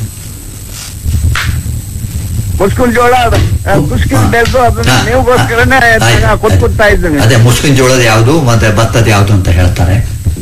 ಮುಸ್ಕಿನ ಜೋಳ ಆ, ಕೃಷಿ ಬೆಳೆದು ಅದನ್ನ ಹಾ, ಮೇವುಗೋಸ್ಕರನೇ ಹಾ, ಆಯ್ತು, ಕೊಟ್ಬಿಡ್ತಾ ಆಯ್ತು. ಇದ್ದೀನಿ ಅದೇ ಮುಸ್ಕಿನ ಜೋಳದ ಯಾವುದು ಮತ್ತೆ ಭತ್ತದ ಯಾವುದು ಅಂತ ಹೇಳ್ತಾರೆ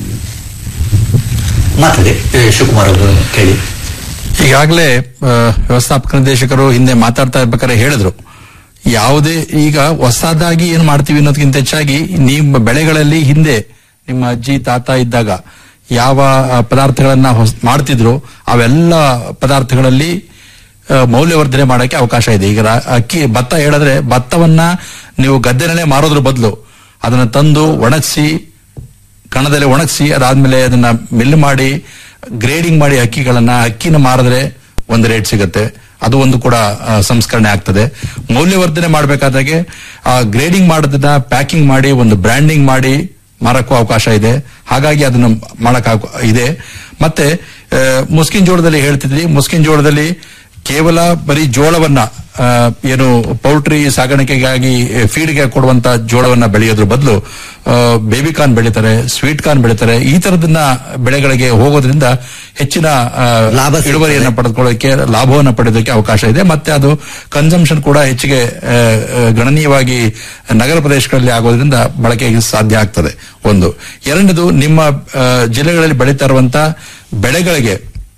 ಮಾತಾಡಿ ಏ, ಶಿವಕುಮಾರ್ ಅವರು ಕೇಳಿ ಈಗಾಗಲೇ ಆ, ವ್ಯವಸ್ಥಾಪಕ ನಿರ್ದೇಶಕರು ಹಿಂದೆ ಮಾತಾಡ್ತಾ ಇರ್ಬೇಕಾದ್ರೆ ಹೇಳಿದ್ರು ಯಾವುದೇ ಈಗ ಹೊಸದಾಗಿ ಏನ್ ಮಾಡ್ತೀವಿ ಅನ್ನೋದಕ್ಕಿಂತ ಹೆಚ್ಚಾಗಿ ನಿಮ್ಮ ಬೆಳೆಗಳಲ್ಲಿ ಹಿಂದೆ ನಿಮ್ಮ ಅಜ್ಜಿ ತಾತ ಇದ್ದಾಗ ಯಾವ ಆ, ಪದಾರ್ಥಗಳನ್ನ ಹೊಸ್- ಮಾಡ್ತಿದ್ರು ಅವೆಲ್ಲ ಪದಾರ್ಥಗಳಲ್ಲಿ ಆ, ಮೌಲ್ಯವರ್ಧನೆ ಮಾಡಕ್ಕೆ ಅವಕಾಶ ಇದೆ ಈಗ ರಾ- ಅಕ್ಕಿ ಭತ್ತ ಹೇಳಿದ್ರೆ ಭತ್ತವನ್ನ ನೀವು ಗದ್ದೆನಲ್ಲೇ ಮಾರೋದ್ರ ಬದಲು ಅದನ್ನ ತಂದು ಒಣಗಿಸಿ ಕಣದಲ್ಲಿ ಒಣಗಿಸಿ ಅದಾದ್ಮೇಲೆ ಅದನ್ನ ಮಿಲ್ ಮಾಡಿ ಗ್ರೇಡಿಂಗ್ ಮಾಡಿ ಅಕ್ಕಿಗಳನ್ನ ಅಕ್ಕಿನ ಮಾರಿದ್ರೆ ಒಂದು ರೇಟ್ ಸಿಗುತ್ತೆ ಅದು ಒಂದು ಕೂಡ ಆ, ಸಂಸ್ಕರಣೆ ಆಗ್ತದೆ ಮೌಲ್ಯವರ್ಧನೆ ಮಾಡಬೇಕಾದಾಗೆ ಆ ಗ್ರೇಡಿಂಗ್ ಮಾಡೋದನ್ನ ಪ್ಯಾಕಿಂಗ್ ಮಾಡಿ ಒಂದು ಬ್ರ್ಯಾಂಡಿಂಗ್ ಮಾಡಿ ಮಾರಕ್ಕೂ ಅವಕಾಶ ಇದೆ ಹಾಗಾಗಿ ಅದನ್ನ ಮಾಡಕ್ ಆಗ- ಇದೆ ಮತ್ತೆ ಆ, ಮುಸ್ಕಿನ್ ಜೋಳದಲ್ಲಿ ಹೇಳ್ತಿದ್ರಿ ಮುಸ್ಕಿನ್ ಜೋಳದಲ್ಲಿ ಕೇವಲ ಬರೀ ಜೋಳವನ್ನ ಆ, ಏನು ಪೌಲ್ಟ್ರಿ ಸಾಗಾಣಿಕೆಗಾಗಿ ಫೀಡ್ಗೆ ಕೊಡುವಂತ ಜೋಳವನ್ನ ಬೆಳೆಯೋದ್ರ ಬದಲು ಬೇಬಿ ಕಾರ್ನ್ ಬೆಳೀತಾರೆ ಸ್ವೀಟ್ ಕಾರ್ನ್ ಬೆಳೀತಾರೆ ಈ ತರದನ್ನ ಬೆಳೆಗಳಿಗೆ ಹೋಗೋದ್ರಿಂದ ಹೆಚ್ಚಿನ ಆ, ಲಾಭ ಸಿಗ್ತದೆ. ಇಳುವರಿಯನ್ನ ಪಡೆದುಕೊಳ್ಳೋಕೆ ಲಾಭವನ್ನ ಪಡೆಯೋದಕ್ಕೆ ಅವಕಾಶ ಇದೆ ಮತ್ತೆ ಅದು ಕನ್ಸಂಪ್ಷನ್ ಕೂಡ ಹೆಚ್ಚಿಗೆ ಆ, ಆ, ಗಣನೀಯವಾಗಿ ನಗರ ಪ್ರದೇಶಗಳಲ್ಲಿ ಆಗೋದ್ರಿಂದ ಬಳಕೆಗೆ ಸಾಧ್ಯ ಆಗ್ತದೆ ಒಂದು ಎರಡನೇದು ನಿಮ್ಮ ಆ, ಜಿಲ್ಲೆಗಳಲ್ಲಿ ಬೆಳೀತಾ ಇರುವಂತ ಬೆಳೆಗಳಿಗೆ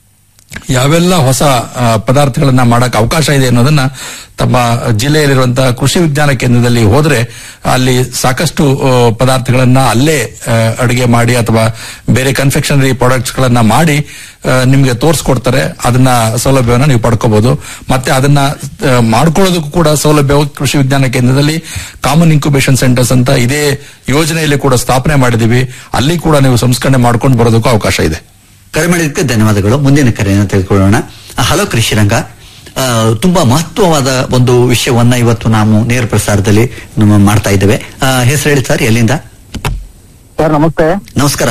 ಯಾವೆಲ್ಲ ಹೊಸ ಆ, ಪದಾರ್ಥಗಳನ್ನ ಮಾಡಕ್ ಅವಕಾಶ ಇದೆ ಅನ್ನೋದನ್ನ ತಮ್ಮ ಜಿಲ್ಲೆಯಲ್ಲಿರುವಂತಹ ಕೃಷಿ ವಿಜ್ಞಾನ ಕೇಂದ್ರದಲ್ಲಿ ಹೋದ್ರೆ ಅಲ್ಲಿ ಸಾಕಷ್ಟು ಆ, ಪದಾರ್ಥಗಳನ್ನ ಅಲ್ಲೇ ಆ, ಅಡುಗೆ ಮಾಡಿ ಅಥವಾ ಬೇರೆ ಕನ್ಫೆಕ್ಷನರಿ ಪ್ರಾಡಕ್ಟ್ಸ್ ಗಳನ್ನ ಮಾಡಿ ಆ, ನಿಮ್ಗೆ ತೋರಿಸ್ಕೊಡ್ತಾರೆ ಅದನ್ನ ಸೌಲಭ್ಯವನ್ನ ನೀವು ಪಡ್ಕೋಬಹುದು ಮತ್ತೆ ಅದನ್ನ ಆ, ಮಾಡ್ಕೊಳ್ಳೋದಕ್ಕೂ ಕೂಡ ಸೌಲಭ್ಯವು ಕೃಷಿ ವಿಜ್ಞಾನ ಕೇಂದ್ರದಲ್ಲಿ ಕಾಮನ್ ಇನ್ಕ್ಯುಬೇಷನ್ ಸೆಂಟರ್ಸ್ ಅಂತ ಇದೇ ಯೋಜನೆಯಲ್ಲಿ ಕೂಡ ಸ್ಥಾಪನೆ ಮಾಡಿದೀವಿ ಅಲ್ಲಿ ಕೂಡ ನೀವು ಸಂಸ್ಕರಣೆ ಮಾಡ್ಕೊಂಡು ಬರೋದಕ್ಕೂ ಅವಕಾಶ ಇದೆ ಕರೆ ಮಾಡಿದ್ದಕ್ಕೆ ಧನ್ಯವಾದಗಳು ಮುಂದಿನ ಕರೆಯನ್ನು ತೆಗೆದುಕೊಳ್ಳೋಣ ಆ, ಹಲೋ ಕೃಷಿರಂಗ ಆ, ತುಂಬಾ ಮಹತ್ವವಾದ ಒಂದು ವಿಷಯವನ್ನ ಇವತ್ತು ನಾವು ನೇರ ಪ್ರಸಾರದಲ್ಲಿ ನಮ್ಮ ಮಾಡ್ತಾ ಇದ್ದೇವೆ ಆ, ಹೆಸರು ಹೇಳಿ ಸರ್ ಎಲ್ಲಿಂದ ಸರ್ ನಮಸ್ತೆ ನಮಸ್ಕಾರ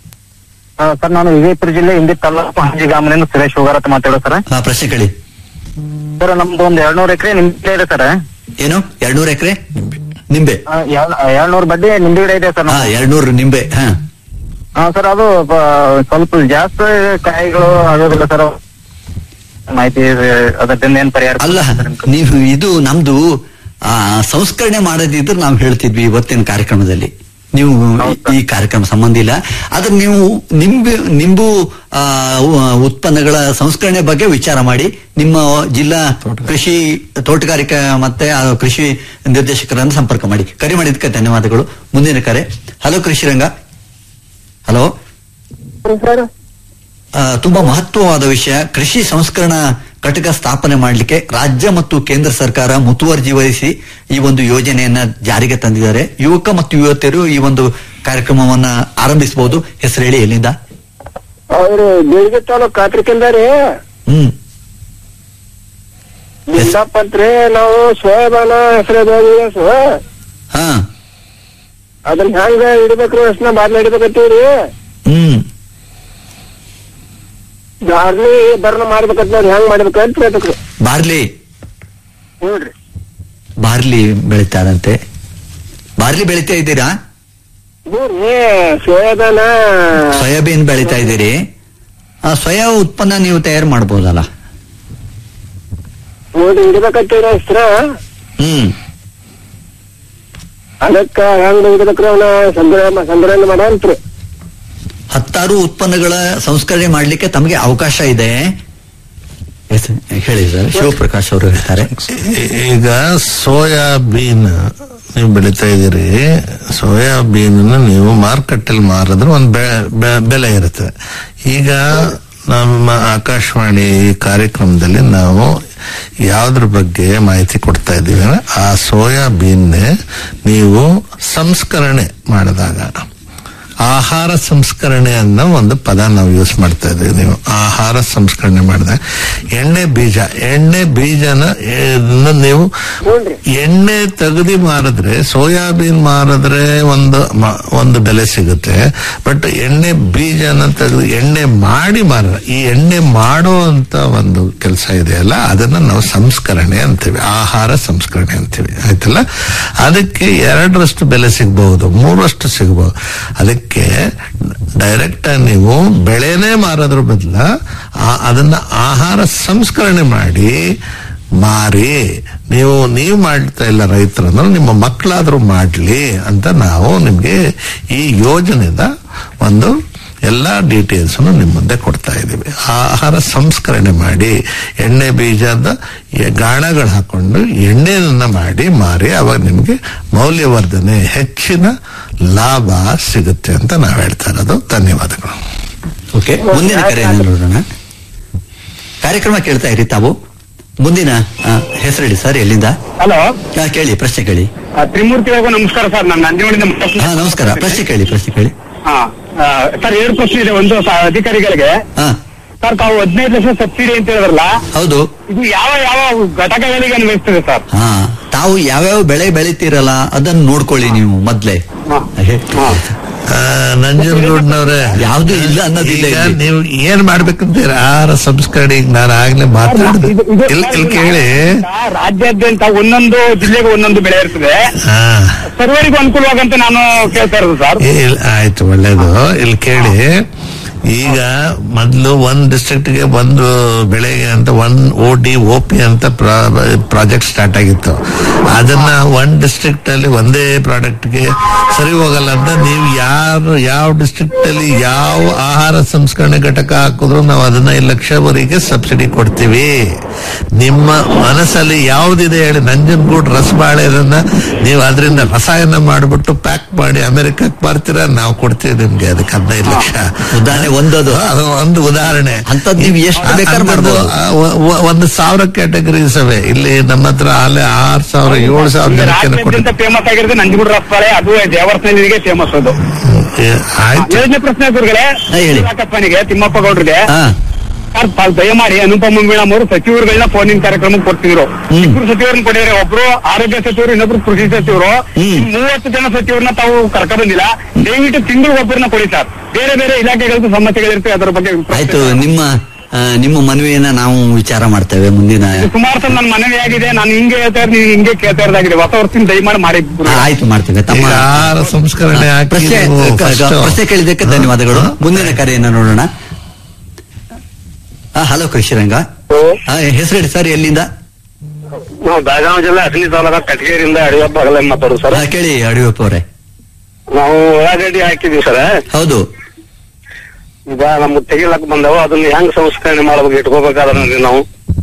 ಆ, ಸರ್ ನಾನು ವಿಜಯಪುರ ಜಿಲ್ಲೆ ಇಂದಿ ತಾಲೂಕು ಹಂಜಿ ಗ್ರಾಮದಿಂದ ಸುರೇಶ್ ಹೋಗಾರ ಅಂತ ಮಾತಾಡೋ ಸರ್ ಆ, ಪ್ರಶ್ನೆ ಕೇಳಿ ಸರ್ ನಮ್ದು ಒಂದು ಎರಡ್ನೂರು ಎಕರೆ ನಿಂಬೆ ಇದೆ ಸರ್ ಏನು ಎರಡ್ನೂರು ಎಕರೆ ನಿಂಬೆ ಎರಡ್ನೂರು ಬಡ್ಡಿ ನಿಂಬೆ ಗಿಡ ಇದೆ ಸರ್ ಹಾ ಎರಡ್ನೂರು ನಿಂಬೆ ಹಾ ಹಾ ಸರ್ ಅದು ಬ- ಸ್ವಲ್ಪ ಜಾಸ್ತಿ ಕಾಯಿಗಳು ಆಗೋದಿಲ್ಲ ಸರ್ ಮಾಹಿತಿ ಅದರಿಂದ ಏನ್ ಪರಿಹಾರ ಅಲ್ಲ ನೀವು ಇದು ನಮ್ದು ಆ, ಸಂಸ್ಕರಣೆ ಮಾಡೋದಿದ್ರೆ ನಾವು ಹೇಳ್ತಿದ್ವಿ ಇವತ್ತಿನ ಕಾರ್ಯಕ್ರಮದಲ್ಲಿ ನೀವು ಈ- ಈ ಕಾರ್ಯಕ್ರಮ ಸಂಬಂಧ ಇಲ್ಲ ಆದ್ರೆ ನೀವು ನಿಂಬು ನಿಂಬು ಆ, ಉ- ಉತ್ಪನ್ನಗಳ ಸಂಸ್ಕರಣೆ ಬಗ್ಗೆ ವಿಚಾರ ಮಾಡಿ ನಿಮ್ಮ ಜಿಲ್ಲಾ ಕೃಷಿ ತೋಟಗಾರಿಕಾ ಮತ್ತೆ ಆ ಕೃಷಿ ನಿರ್ದೇಶಕರನ್ನು ಸಂಪರ್ಕ ಮಾಡಿ ಕರೆ ಮಾಡಿದ್ದಕ್ಕೆ ಧನ್ಯವಾದಗಳು ಮುಂದಿನ ಕರೆ ಹಲೋ ಕೃಷಿ ರಂಗ ಹಲೋ ಸರ್ ಆ, ತುಂಬಾ ಮಹತ್ವವಾದ ವಿಷಯ ಕೃಷಿ ಸಂಸ್ಕರಣಾ ಘಟಕ ಸ್ಥಾಪನೆ ಮಾಡಲಿಕ್ಕೆ ರಾಜ್ಯ ಮತ್ತು ಕೇಂದ್ರ ಸರ್ಕಾರ ಮುತುವರ್ಜಿ ವಹಿಸಿ ಈ ಒಂದು ಯೋಜನೆಯನ್ನ ಜಾರಿಗೆ ತಂದಿದ್ದಾರೆ ಯುವಕ ಮತ್ತು ಯುವತಿಯರು ಈ ಒಂದು ಕಾರ್ಯಕ್ರಮವನ್ನ ಆರಂಭಿಸಬಹುದು ಹೆಸರು ಹೇಳಿ ಎಲ್ಲಿಂದ ಅವ್ರು ಬೀಳ್ಗೆ ತಾಲೂಕ್ ಕಾತ್ರಿಕಿಂದ ರೀ ಹ್ಮ್ ಬಿಂದಾಪತ್ರಿ ನಾವು ಸೋಯಾಬಾನ ಹೆಸರು ಹಾ ಅದನ್ನ ಹೆಂಗ ಹಿಡಿಬೇಕ್ರಿ ಅಷ್ಟನ್ನ ಬಾರ್ನ ಹಿಡಿಬೇಕತ್ತೀವ್ರಿ ಹ್ಮ್ ಬಾರ್ನಿ ಬರ್ನ ಮಾಡ್ಬೇಕಂತ ನೋಡಿ ಹೆಂಗ್ ಮಾಡ್ಬೇಕಂತ ಹೇಳ್ಬೇಕ್ರಿ ಬಾರ್ಲಿ ಹ್ಞೂನ್ರಿ ಬಾರ್ಲಿ ಬೆಳಿತಾರಂತೆ ಬಾರ್ಲಿ ಬೆಳಿತಾ ಇದ್ದೀರಾ ಹ್ಞೂರಿ ಸೋಯಾಬಾನ ಸೋಯಾಬೀನ್ ಬೆಳಿತಾ ಇದ್ದೀರಿ ಆ ಸೋಯಾ ಉತ್ಪನ್ನ ನೀವು ತಯಾರು ಮಾಡ್ಬೋದಲ್ಲ ನೋಡಿ ಹಿಡಿಬೇಕತ್ತೀವ್ರಿ ಅಸ್ತ್ರ ಹ್ಮ್ ಅದಕ್ಕ ಹೆಂಗ್ ಹಿಡಿಬೇಕ್ರಿ ಅವನ ಸಂಗ್ರಹ ಸಂಗ್ರಹಣೆ ಮಾಡಂತ್ರಿ ಹತ್ತಾರು ಉತ್ಪನ್ನಗಳ ಸಂಸ್ಕರಣೆ ಮಾಡಲಿಕ್ಕೆ ತಮಗೆ ಅವಕಾಶ ಇದೆ ಎಸ್, ಹೇಳಿ ಸರ್ ಶಿವಪ್ರಕಾಶ್ ಅವರು ಹೇಳ್ತಾರೆ ಈ- ಈಗ ಸೋಯಾಬೀನ್ ನೀವು ಬೆಳೀತಾ ಇದ್ದೀರಿ ಸೋಯಾಬೀನ್ ನೀವು ಮಾರ್ಕೆಟಲ್ಲಿ ಮಾರಿದ್ರೆ ಒಂದು ಬೆಲೆ ಇರುತ್ತೆ ಈಗ ನಮ್ಮ ಆಕಾಶವಾಣಿ ಈ ಕಾರ್ಯಕ್ರಮದಲ್ಲಿ ನಾವು ಯಾವ್ದ್ರ ಬಗ್ಗೆ ಮಾಹಿತಿ ಕೊಡ್ತಾ ಇದ್ದೀವಿ ಅಂದ್ರೆ ಆ ಸೋಯಾಬೀನ್ ನೀವು ಸಂಸ್ಕರಣೆ ಮಾಡಿದಾಗ ಆಹಾರ ಸಂಸ್ಕರಣೆ ಅನ್ನೋ ಒಂದು ಪದ ನಾವು ಯೂಸ್ ಮಾಡ್ತಾ ಇದ್ದೀವಿ ನೀವು ಆಹಾರ ಸಂಸ್ಕರಣೆ ಮಾಡಿದೆ ಎಣ್ಣೆ ಬೀಜ ಎಣ್ಣೆ ಬೀಜನ ಇದನ್ನ ನೀವು ಎಣ್ಣೆ ತೆಗೆದು ಮಾರಿದ್ರೆ ಸೋಯಾಬೀನ್ ಮಾರಿದ್ರೆ ಒಂದು ಮ- ಒಂದು ಬೆಲೆ ಸಿಗುತ್ತೆ ಬಟ್ ಎಣ್ಣೆ ಬೀಜನ ತೆಗೆದು ಎಣ್ಣೆ ಮಾಡಿ ಮಾರ ಈ ಎಣ್ಣೆ ಮಾಡೋ ಅಂತ ಒಂದು ಕೆಲಸ ಇದೆಯಲ್ಲ ಅದನ್ನ ನಾವು ಸಂಸ್ಕರಣೆ ಅಂತೀವಿ ಆಹಾರ ಸಂಸ್ಕರಣೆ ಅಂತೀವಿ ಆಯ್ತಲ್ಲ ಅದಕ್ಕೆ ಎರಡರಷ್ಟು ಬೆಲೆ ಸಿಗಬಹುದು ಮೂರಷ್ಟು ಸಿಗಬಹುದು ಅದಕ್ಕೆ ಡೈರೆಕ್ಟ್ ನೀವು ಬೆಳೆನೇ ಮಾರೋದ್ರ ಬದಲ ಅದನ್ನ ಆಹಾರ ಸಂಸ್ಕರಣೆ ಮಾಡಿ ಮಾರಿ ನೀವು ನೀವು ಮಾಡ್ತಾ ಇಲ್ಲ ರೈತರನ್ನ ನಿಮ್ಮ ಮಕ್ಕಳಾದ್ರೂ ಮಾಡ್ಲಿ ಅಂತ ನಾವು ನಿಮ್ಗೆ ಈ ಯೋಜನೆದ ಒಂದು ಎಲ್ಲಾ ಡೀಟೇಲ್ಸ್ ನಿಮ್ಮ ಮುಂದೆ ಕೊಡ್ತಾ ಇದ್ದೀವಿ ಆಹಾರ ಸಂಸ್ಕರಣೆ ಮಾಡಿ ಎಣ್ಣೆ ಬೀಜದ ಎ- ಗಾಣಗಳು ಹಾಕೊಂಡು ಎಣ್ಣೆಯನ್ನ ಮಾಡಿ ಮಾರಿ ಅವಾಗ ನಿಮ್ಗೆ ಮೌಲ್ಯವರ್ಧನೆ ಹೆಚ್ಚಿನ ಲಾಭ ಸಿಗುತ್ತೆ ಅಂತ ನಾವು ಹೇಳ್ತಾ ಇರೋದು ಧನ್ಯವಾದಗಳು ಓಕೆ ಮುಂದಿನ ಕರೆ ನೋಡೋಣ ಕಾರ್ಯಕ್ರಮ ಕೇಳ್ತಾ ಇರಿ ತಾವು ಮುಂದಿನ ಆ, ಹೆಸರೇಳಿ ಸರ್ ಎಲ್ಲಿಂದ ಹಲೋ ಆ, ಕೇಳಿ ಪ್ರಶ್ನೆ ಕೇಳಿ ತ್ರಿಮೂರ್ತಿ ಅವ್ರಿಗೂ ನಮಸ್ಕಾರ ಸರ್ ನಾನು ನಂಜನಗೂಡಿಂದ ಹಾ ನಮಸ್ಕಾರ ಪ್ರಶ್ನೆ ಕೇಳಿ ಪ್ರಶ್ನೆ ಕೇಳಿ ಹಾ ಆ, ಸರ್ ಎರಡು ಪ್ರಶ್ನೆ ಇದೆ ಒಂದು ಸ- ಅಧಿಕಾರಿಗಳಿಗೆ ಹಾ ಸರ್ ತಾವು ಹದಿನೈದು ಲಕ್ಷ ಸಬ್ಸಿಡಿ ಅಂತ ಹೇಳಿದ್ರಲ್ಲ ಹೌದು ಇದು ಯಾವ ಯಾವ ಘಟಕಗಳಿಗೆ ಅನ್ವಯಿಸ್ತದೆ ಸರ್ ಹಾ ತಾವು ಯಾವ್ಯಾವ ಬೆಳೆ ಬೆಳಿತೀರಲ್ಲ ಅದನ್ನ ನೋಡ್ಕೊಳ್ಳಿ ನೀವು ಮೊದ್ಲೇ ಹಾ. ಹೇ. ಆ, ನಂಜನಗೂಡ್ನವ್ರೆ ಯಾವ್ದು ಇಲ್ಲ ಅನ್ನೋದಿಲ್ಲ ಈಗ ಇಲ್ಲಿ. ನೀವು ಏನ್ ಮಾಡ್ಬೇಕಂತೀರ ಆಹಾರ ಸಂಸ್ಕರಣೆ ಈಗ ನಾನು ಆಗ್ಲೇ ಮಾತಾಡಿದೆ ಇದು- ಇದು- ಇಲ್ಲಿ ಇಲ್ಲಿ ಕೇಳಿ ರಾಜ್ಯಾದ್ಯಂತ ಒಂದೊಂದು ಜಿಲ್ಲೆಗೆ ಒಂದೊಂದು ಬೆಳೆ ಇರ್ತದೆ ಹಾ ಸರ್ವರಿಗೂ ಅನುಕೂಲವಾಗಂತ ನಾನು ಕೇಳ್ತಾ ಇರೋದು ಸರ್ ಏ, ಇಲ್ಲ, ಆಯ್ತು ಒಳ್ಳೇದು ಇಲ್ಲಿ ಕೇಳಿ ಈಗ ಮೊದಲು ಒಂದ್ ಡಿಸ್ಟ್ರಿಕ್ಟ್ ಗೆ ಒಂದು ಬೆಳೆಗೆ ಅಂತ one O D O P ಅಂತ ಪ್ರಾಜೆಕ್ಟ್ ಸ್ಟಾರ್ಟ್ ಆಗಿತ್ತು ಅದನ್ನ ಒಂದ್ ಡಿಸ್ಟ್ರಿಕ್ಟ್ ಅಲ್ಲಿ ಒಂದೇ ಪ್ರಾಡಕ್ಟ್ ಗೆ ಸರಿ ಹೋಗಲ್ಲ ಅಂತ ನೀವು ಯಾರು ಯಾವ ಡಿಸ್ಟ್ರಿಕ್ಟ್ ಅಲ್ಲಿ ಯಾವ ಆಹಾರ ಸಂಸ್ಕರಣೆ ಘಟಕ ಹಾಕಿದ್ರು ನಾವು ಹದಿನೈದು ಲಕ್ಷವರೆಗೆ ಸಬ್ಸಿಡಿ ಕೊಡ್ತೀವಿ ನಿಮ್ಮ ಮನಸ್ಸಲ್ಲಿ ಯಾವ್ದಿದೆ ಹೇಳಿ ನಂಜನಗೂಡ್ ರಸಬಾಳೆದನ್ನ ನೀವು ಅದರಿಂದ ರಸಾಯನ ಮಾಡಿಬಿಟ್ಟು ಪ್ಯಾಕ್ ಮಾಡಿ ಅಮೆರಿಕಕ್ಕೆ ಬರ್ತೀರಾ ನಾವು ಕೊಡ್ತೀವಿ ನಿಮ್ಗೆ ಅದಕ್ಕೆ ಹದಿನೈದು ಲಕ್ಷ ಉದಾಹರಣೆ ಒಂದದು ಅದು ಒಂದು ಉದಾಹರಣೆ ಅಂಥದ್ದು ನೀವು ಎಷ್ಟು ಬೇಕಾದ್ರೂ ಅಂಥದ್ದು, ಮಾಡ್ಬೋದು. ಆ, ಒ- ಒ- ಒಂದು ಸಾವಿರ ಕ್ಯಾಟಗರೀಸ್ ಅವೆ ಇಲ್ಲಿ ನಮ್ಮ ಹತ್ರ ಅಲ್ಲೇ ಆರು ಸಾವಿರ ಏಳು ಸಾವಿರ ಜನಕ್ಕೆ ರಾಜ್ಯಾದ್ಯಂತ ಕೊಡ್ತೀವಿ ಫೇಮಸ್ ಆಗಿರೋದು ನಂಜನಗೂಡು ರಸಬಾಳೆ ಅದು ದೇವರಸನಿಗೆ ಫೇಮಸ್ ಅದು ಏ, ಆಯ್ತು ಎರಡನೇ ಪ್ರಶ್ನೆ ಗುರುಗಳೇ ಹಾ, ಹೇಳಿ. ರಾಕಪ್ಪನಿಗೆ ತಿಮ್ಮಪ್ಪ ಗೌಡ್ರಿಗೆ ಹಾ ಸರ್ ತಾವು ದಯಮಾಡಿ ಅನುಪಮ ಮೀಣಮ್ ಅವರು ಸಚಿವರುಗಳನ್ನ ಫೋನಿನ ಕಾರ್ಯಕ್ರಮ ಕೊಡ್ತಿದ್ರು ಹ್ಮ್. ಇಬ್ರು ಸಚಿವರನ್ನ ಕೊಟ್ಟಿದ್ರೆ ಒಬ್ರು ಆರೋಗ್ಯ ಸಚಿವರು ಇನ್ನೊಬ್ರು ಕೃಷಿ ಸಚಿವರು ಹ್ಮ್. ಈ ಮೂವತ್ತು ಜನ ಸಚಿವರನ್ನ ತಾವು ಕರ್ಕ ಬಂದಿಲ್ಲ ದಯವಿಟ್ಟು ತಿಂಗಳು ಒಬ್ಬರನ್ನ ಕೊಡಿ ಸರ್ ಬೇರೆ ಬೇರೆ ಇಲಾಖೆಗಳದ್ದು ಸಮಸ್ಯೆಗಳಿರ್ತವೆ ಅದರ ಬಗ್ಗೆ ಪ್ರಶ್ನೆ ಆಯ್ತು ಸರ್. ನಿಮ್ಮ ಆ, ನಿಮ್ಮ ಮನವಿಯನ್ನ ನಾವು ವಿಚಾರ ಮಾಡ್ತೇವೆ ಮುಂದಿನ ಇದು ಸುಮಾರು ಸಲ ನನ್ನ ಮನವಿ ಆಗಿದೆ ನಾನು ಹಿಂಗೆ ಹೇಳ್ತಾ ಇರೋದು ನೀವು ಹಿಂಗೆ ಕೇಳ್ತಾ ಇರೋದಾಗಿದೆ ಹೊಸ ವರ್ಷದಿಂದ ದಯಮಾಡಿ ಮಾಡಿ ಆ, ಆಯ್ತು ಮಾಡ್ತೇವೆ ತಮ್ಮ ಈಗ ಆಹಾರ ಸಂಸ್ಕರಣೆ ಹಾಕಿ ಪ್ರಶ್ನೆ ನೀವು ಕ- first- ಕ- ಪ್ರಶ್ನೆ ಕೇಳಿದ್ದಕ್ಕೆ ಧನ್ಯವಾದಗಳು ಹಾ. ಮುಂದಿನ ಕರೆಯನ್ನು ನೋಡೋಣ ಹಲೋ ಕೃಷಿರಂಗ ಹೆಸರೇಳಿ ಸರ್ ಎಲ್ಲಿಂದ ನಾವು ಬೆಳಗಾವಿ ಜಿಲ್ಲೆ ಅಸಲಿ ತಾಲೂಕ ಕಟಗೇರಿಯಿಂದ ಅಡಿಯಪ್ಪ ಅಗಲ ಮಾತಾಡೋದು ಸರ್ ಹಾ, ಕೇಳಿ ಅಡಿಯಪ್ಪ ಅವರೇ ನಾವು ಉಳ್ಳಾಗಡ್ಡಿ ಹಾಕಿದೀವಿ ಸರ್ ಹೌದು ಈಗ ನಮ್ಗೆ ತೆಗಿಲಕ್ ಬಂದವು ಅದನ್ನ ಹೆಂಗ್ ಸಂಸ್ಕರಣೆ ಮಾಡ್ಬೇಕು ಇಟ್ಕೋಬೇಕಾದ್ರೆ ನಾವು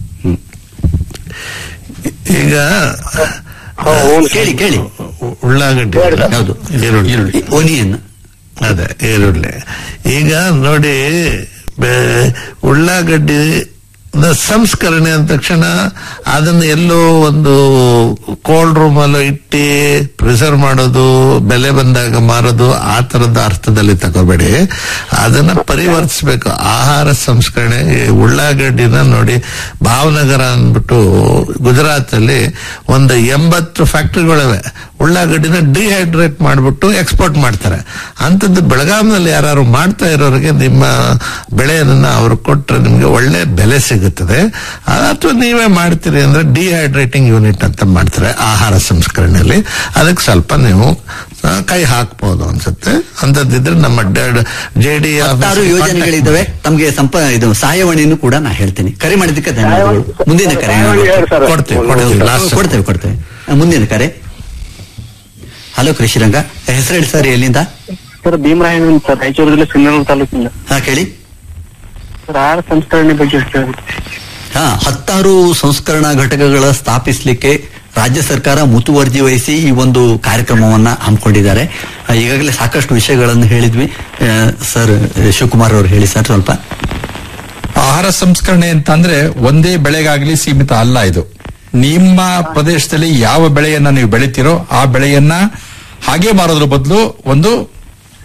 ಈಗ ಹ್ಞೂ ಕೇಳಿ ಕೇಳಿ ಉ- ಉಳ್ಳಾಗಡ್ಡಿ ಹೌದು ಈರುಳ್ಳಿ ಒನಿಯನ್ ಅದೇ ಈರುಳ್ಳಿ ಈಗ ನೋಡಿ ಬೆ- ಉಳ್ಳಾಗಡ್ಡಿ ನ ಸಂಸ್ಕರಣೆ ಅಂದ ತಕ್ಷಣ ಅದನ್ನ ಎಲ್ಲೋ ಒಂದು ಕೋಲ್ಡ್ ರೂಮ್ ಅಲ್ಲೋ ಇಟ್ಟು ಪ್ರಿಸರ್ವ್ ಮಾಡೋದು ಬೆಲೆ ಬಂದಾಗ ಮಾರೋದು ಆ ತರದ ಅರ್ಥದಲ್ಲಿ ತಗೋಬೇಡಿ ಅದನ್ನ ಪರಿವರ್ತಿಸ್ಬೇಕು ಆಹಾರ ಸಂಸ್ಕರಣೆ ಈ ಉಳ್ಳಾಗಡ್ಡಿನ ನೋಡಿ ಭಾವನಗರ ಅಂದ್ಬಿಟ್ಟು ಗುಜರಾತ್ ಅಲ್ಲಿ ಒಂದು ಎಂಬತ್ತು ಫ್ಯಾಕ್ಟ್ರಿಗಳಿವೆ ಉಳ್ಳಾಗಡ್ಡಿನ ಡಿಹೈಡ್ರೇಟ್ ಮಾಡಿಬಿಟ್ಟು ಎಕ್ಸ್ಪೋರ್ಟ್ ಮಾಡ್ತಾರೆ ಅಂಥದ್ದು ಬೆಳಗಾವಿನಲ್ಲಿ ಯಾರು ಮಾಡ್ತಾ ಇರೋರಿಗೆ ನಿಮ್ಮ ಬೆಳೆಯನ್ನ ಅವ್ರು ಕೊಟ್ರೆ ನಿಮ್ಗೆ ಒಳ್ಳೆ ಬೆಲೆ ಸಿಗುತ್ತದೆ ಅಥವಾ ನೀವೇ ಮಾಡ್ತೀರಿ ಅಂದ್ರೆ ಡಿಹೈಡ್ರೇಟಿಂಗ್ ಯೂನಿಟ್ ಅಂತ ಮಾಡ್ತಾರೆ ಆಹಾರ ಸಂಸ್ಕರಣೆಯಲ್ಲಿ ಅದಕ್ಕೆ ಸ್ವಲ್ಪ ನೀವು ಆ, ಕೈ ಹಾಕ್ಬೋದು ಅನ್ಸುತ್ತೆ ಅಂತದಿದ್ರೆ ನಮ್ಮ ಜೆ ಡಿ ಹತ್ತಾರು ಯೋಜನೆಗಳಿದ್ದಾವೆ ತಮಗೆ ಸಂಪ ಇದು ಸಹಾಯವಾಣಿಯನ್ನು ಕೂಡ ನಾ ಹೇಳ್ತೀನಿ ಕರೆ ಮಾಡಿದ್ದಕ್ಕೆ ಧನ್ಯವಾದಗಳು ಮುಂದಿನ ಕರೆ ಕೊಡ್ತೀವಿ ಕೊಡ್ತೀವಿ ಲಾಸ್ಟ್ ಕೊಡ್ತೇವೆ ಕೊಡ್ತೇವೆ ಆ, ಮುಂದಿನ ಕರೆ ಹಲೋ ಕೃಷಿರಂಗ ಹೆಸರೇಳಿ ಸರ್ ಎಲ್ಲಿಂದ ಸರ್ ಭೀಮರಾಯನ್ ಸರ್ ರಾಯಚೂರು ಜಿಲ್ಲೆ ಸಿಂಧನೂರು ತಾಲೂಕಿಂದ ಹಾ ಕೇಳಿ ಸರ್ ಆಹಾರ ಸಂಸ್ಕರಣೆ ಬಗ್ಗೆ ಕೇಳಿದ್ವಿ ಹಾ ಹತ್ತಾರು ಸಂಸ್ಕರಣಾ ಘಟಕಗಳ ಸ್ಥಾಪಿಸಲಿಕ್ಕೆ ರಾಜ್ಯ ಸರ್ಕಾರ ಮುತುವರ್ಜಿ ವಹಿಸಿ ಈ ಒಂದು ಕಾರ್ಯಕ್ರಮವನ್ನ ಹಮ್ಮಿಕೊಂಡಿದ್ದಾರೆ ಆ, ಈಗಾಗಲೇ ಸಾಕಷ್ಟು ವಿಷಯಗಳನ್ನು ಹೇಳಿದ್ವಿ ಆ, ಸರ್ ಶಿವಕುಮಾರ್ ಅವರು ಹೇಳಿ ಸರ್ ಸ್ವಲ್ಪ ಆಹಾರ ಸಂಸ್ಕರಣೆ ಅಂತಂದ್ರೆ ಒಂದೇ ಬೆಳೆಗಾಗ್ಲಿ ಸೀಮಿತ ಅಲ್ಲ ಇದು ನಿಮ್ಮ ಪ್ರದೇಶದಲ್ಲಿ ಯಾವ ಬೆಳೆಯನ್ನ ನೀವು ಬೆಳಿತೀರೋ ಆ ಬೆಳೆಯನ್ನ ಹಾಗೆ ಮಾರೋದ್ರ ಬದಲು ಒಂದು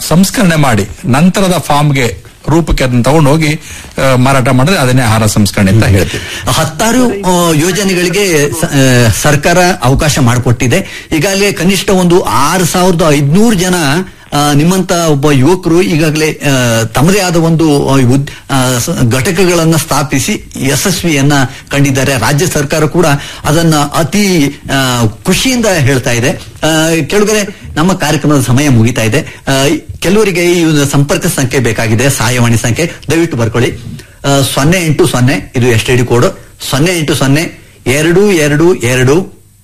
ಸಂಸ್ಕರಣೆ ಮಾಡಿ ನಂತರದ ಫಾರ್ಮ್ಗೆ ರೂಪಕ್ಕೆ ಅದನ್ನ ತಗೊಂಡೋಗಿ ಆ, ಮಾರಾಟ ಮಾಡಿದ್ರೆ ಅದನ್ನೇ ಆಹಾರ ಸಂಸ್ಕರಣೆ ಅಂತ ಹೇಳ್ತೀವಿ ಹತ್ತಾರು ಆ, ಯೋಜನೆಗಳಿಗೆ ಸ- ಆ, ಸರ್ಕಾರ ಅವಕಾಶ ಮಾಡಿಕೊಟ್ಟಿದೆ ಈಗಾಗಲೇ ಕನಿಷ್ಠ ಒಂದು ಆರು ಸಾವಿರದ ಐದ್ನೂರು ಜನ ಆ, ನಿಮ್ಮಂತ ಒಬ್ಬ ಯುವಕರು ಈಗಾಗಲೇ ಆ, ತಮ್ಮದೇ ಆದ ಒಂದು ಆ, ಉದ್- ಆ, ಸ- ಘಟಕಗಳನ್ನ ಸ್ಥಾಪಿಸಿ ಯಶಸ್ವಿಯನ್ನ ಕಂಡಿದ್ದಾರೆ ರಾಜ್ಯ ಸರ್ಕಾರ ಕೂಡ ಅದನ್ನ ಅತಿ ಆ, ಖುಷಿಯಿಂದ ಹೇಳ್ತಾ ಇದೆ ಆ, ಕೆಳಗಡೆ ನಮ್ಮ ಕಾರ್ಯಕ್ರಮದ ಸಮಯ ಮುಗಿತಾ ಇದೆ ಆ, ಕೆಲವರಿಗೆ ಈ ಒಂದು ಸಂಪರ್ಕ ಸಂಖ್ಯೆ ಬೇಕಾಗಿದೆ ಸಹಾಯವಾಣಿ ಸಂಖ್ಯೆ ದಯವಿಟ್ಟು ಬರ್ಕೊಳ್ಳಿ ಆ, ಸೊನ್ನೆ ಎಂಟು ಸೊನ್ನೆ ಇದು ಎಸ್ ಟಿ ಡಿ ಕೋಡ್ ಸೊನ್ನೆ ಎಂಟು ಸೊನ್ನೆ ಎರಡು ಎರಡು ಎರಡು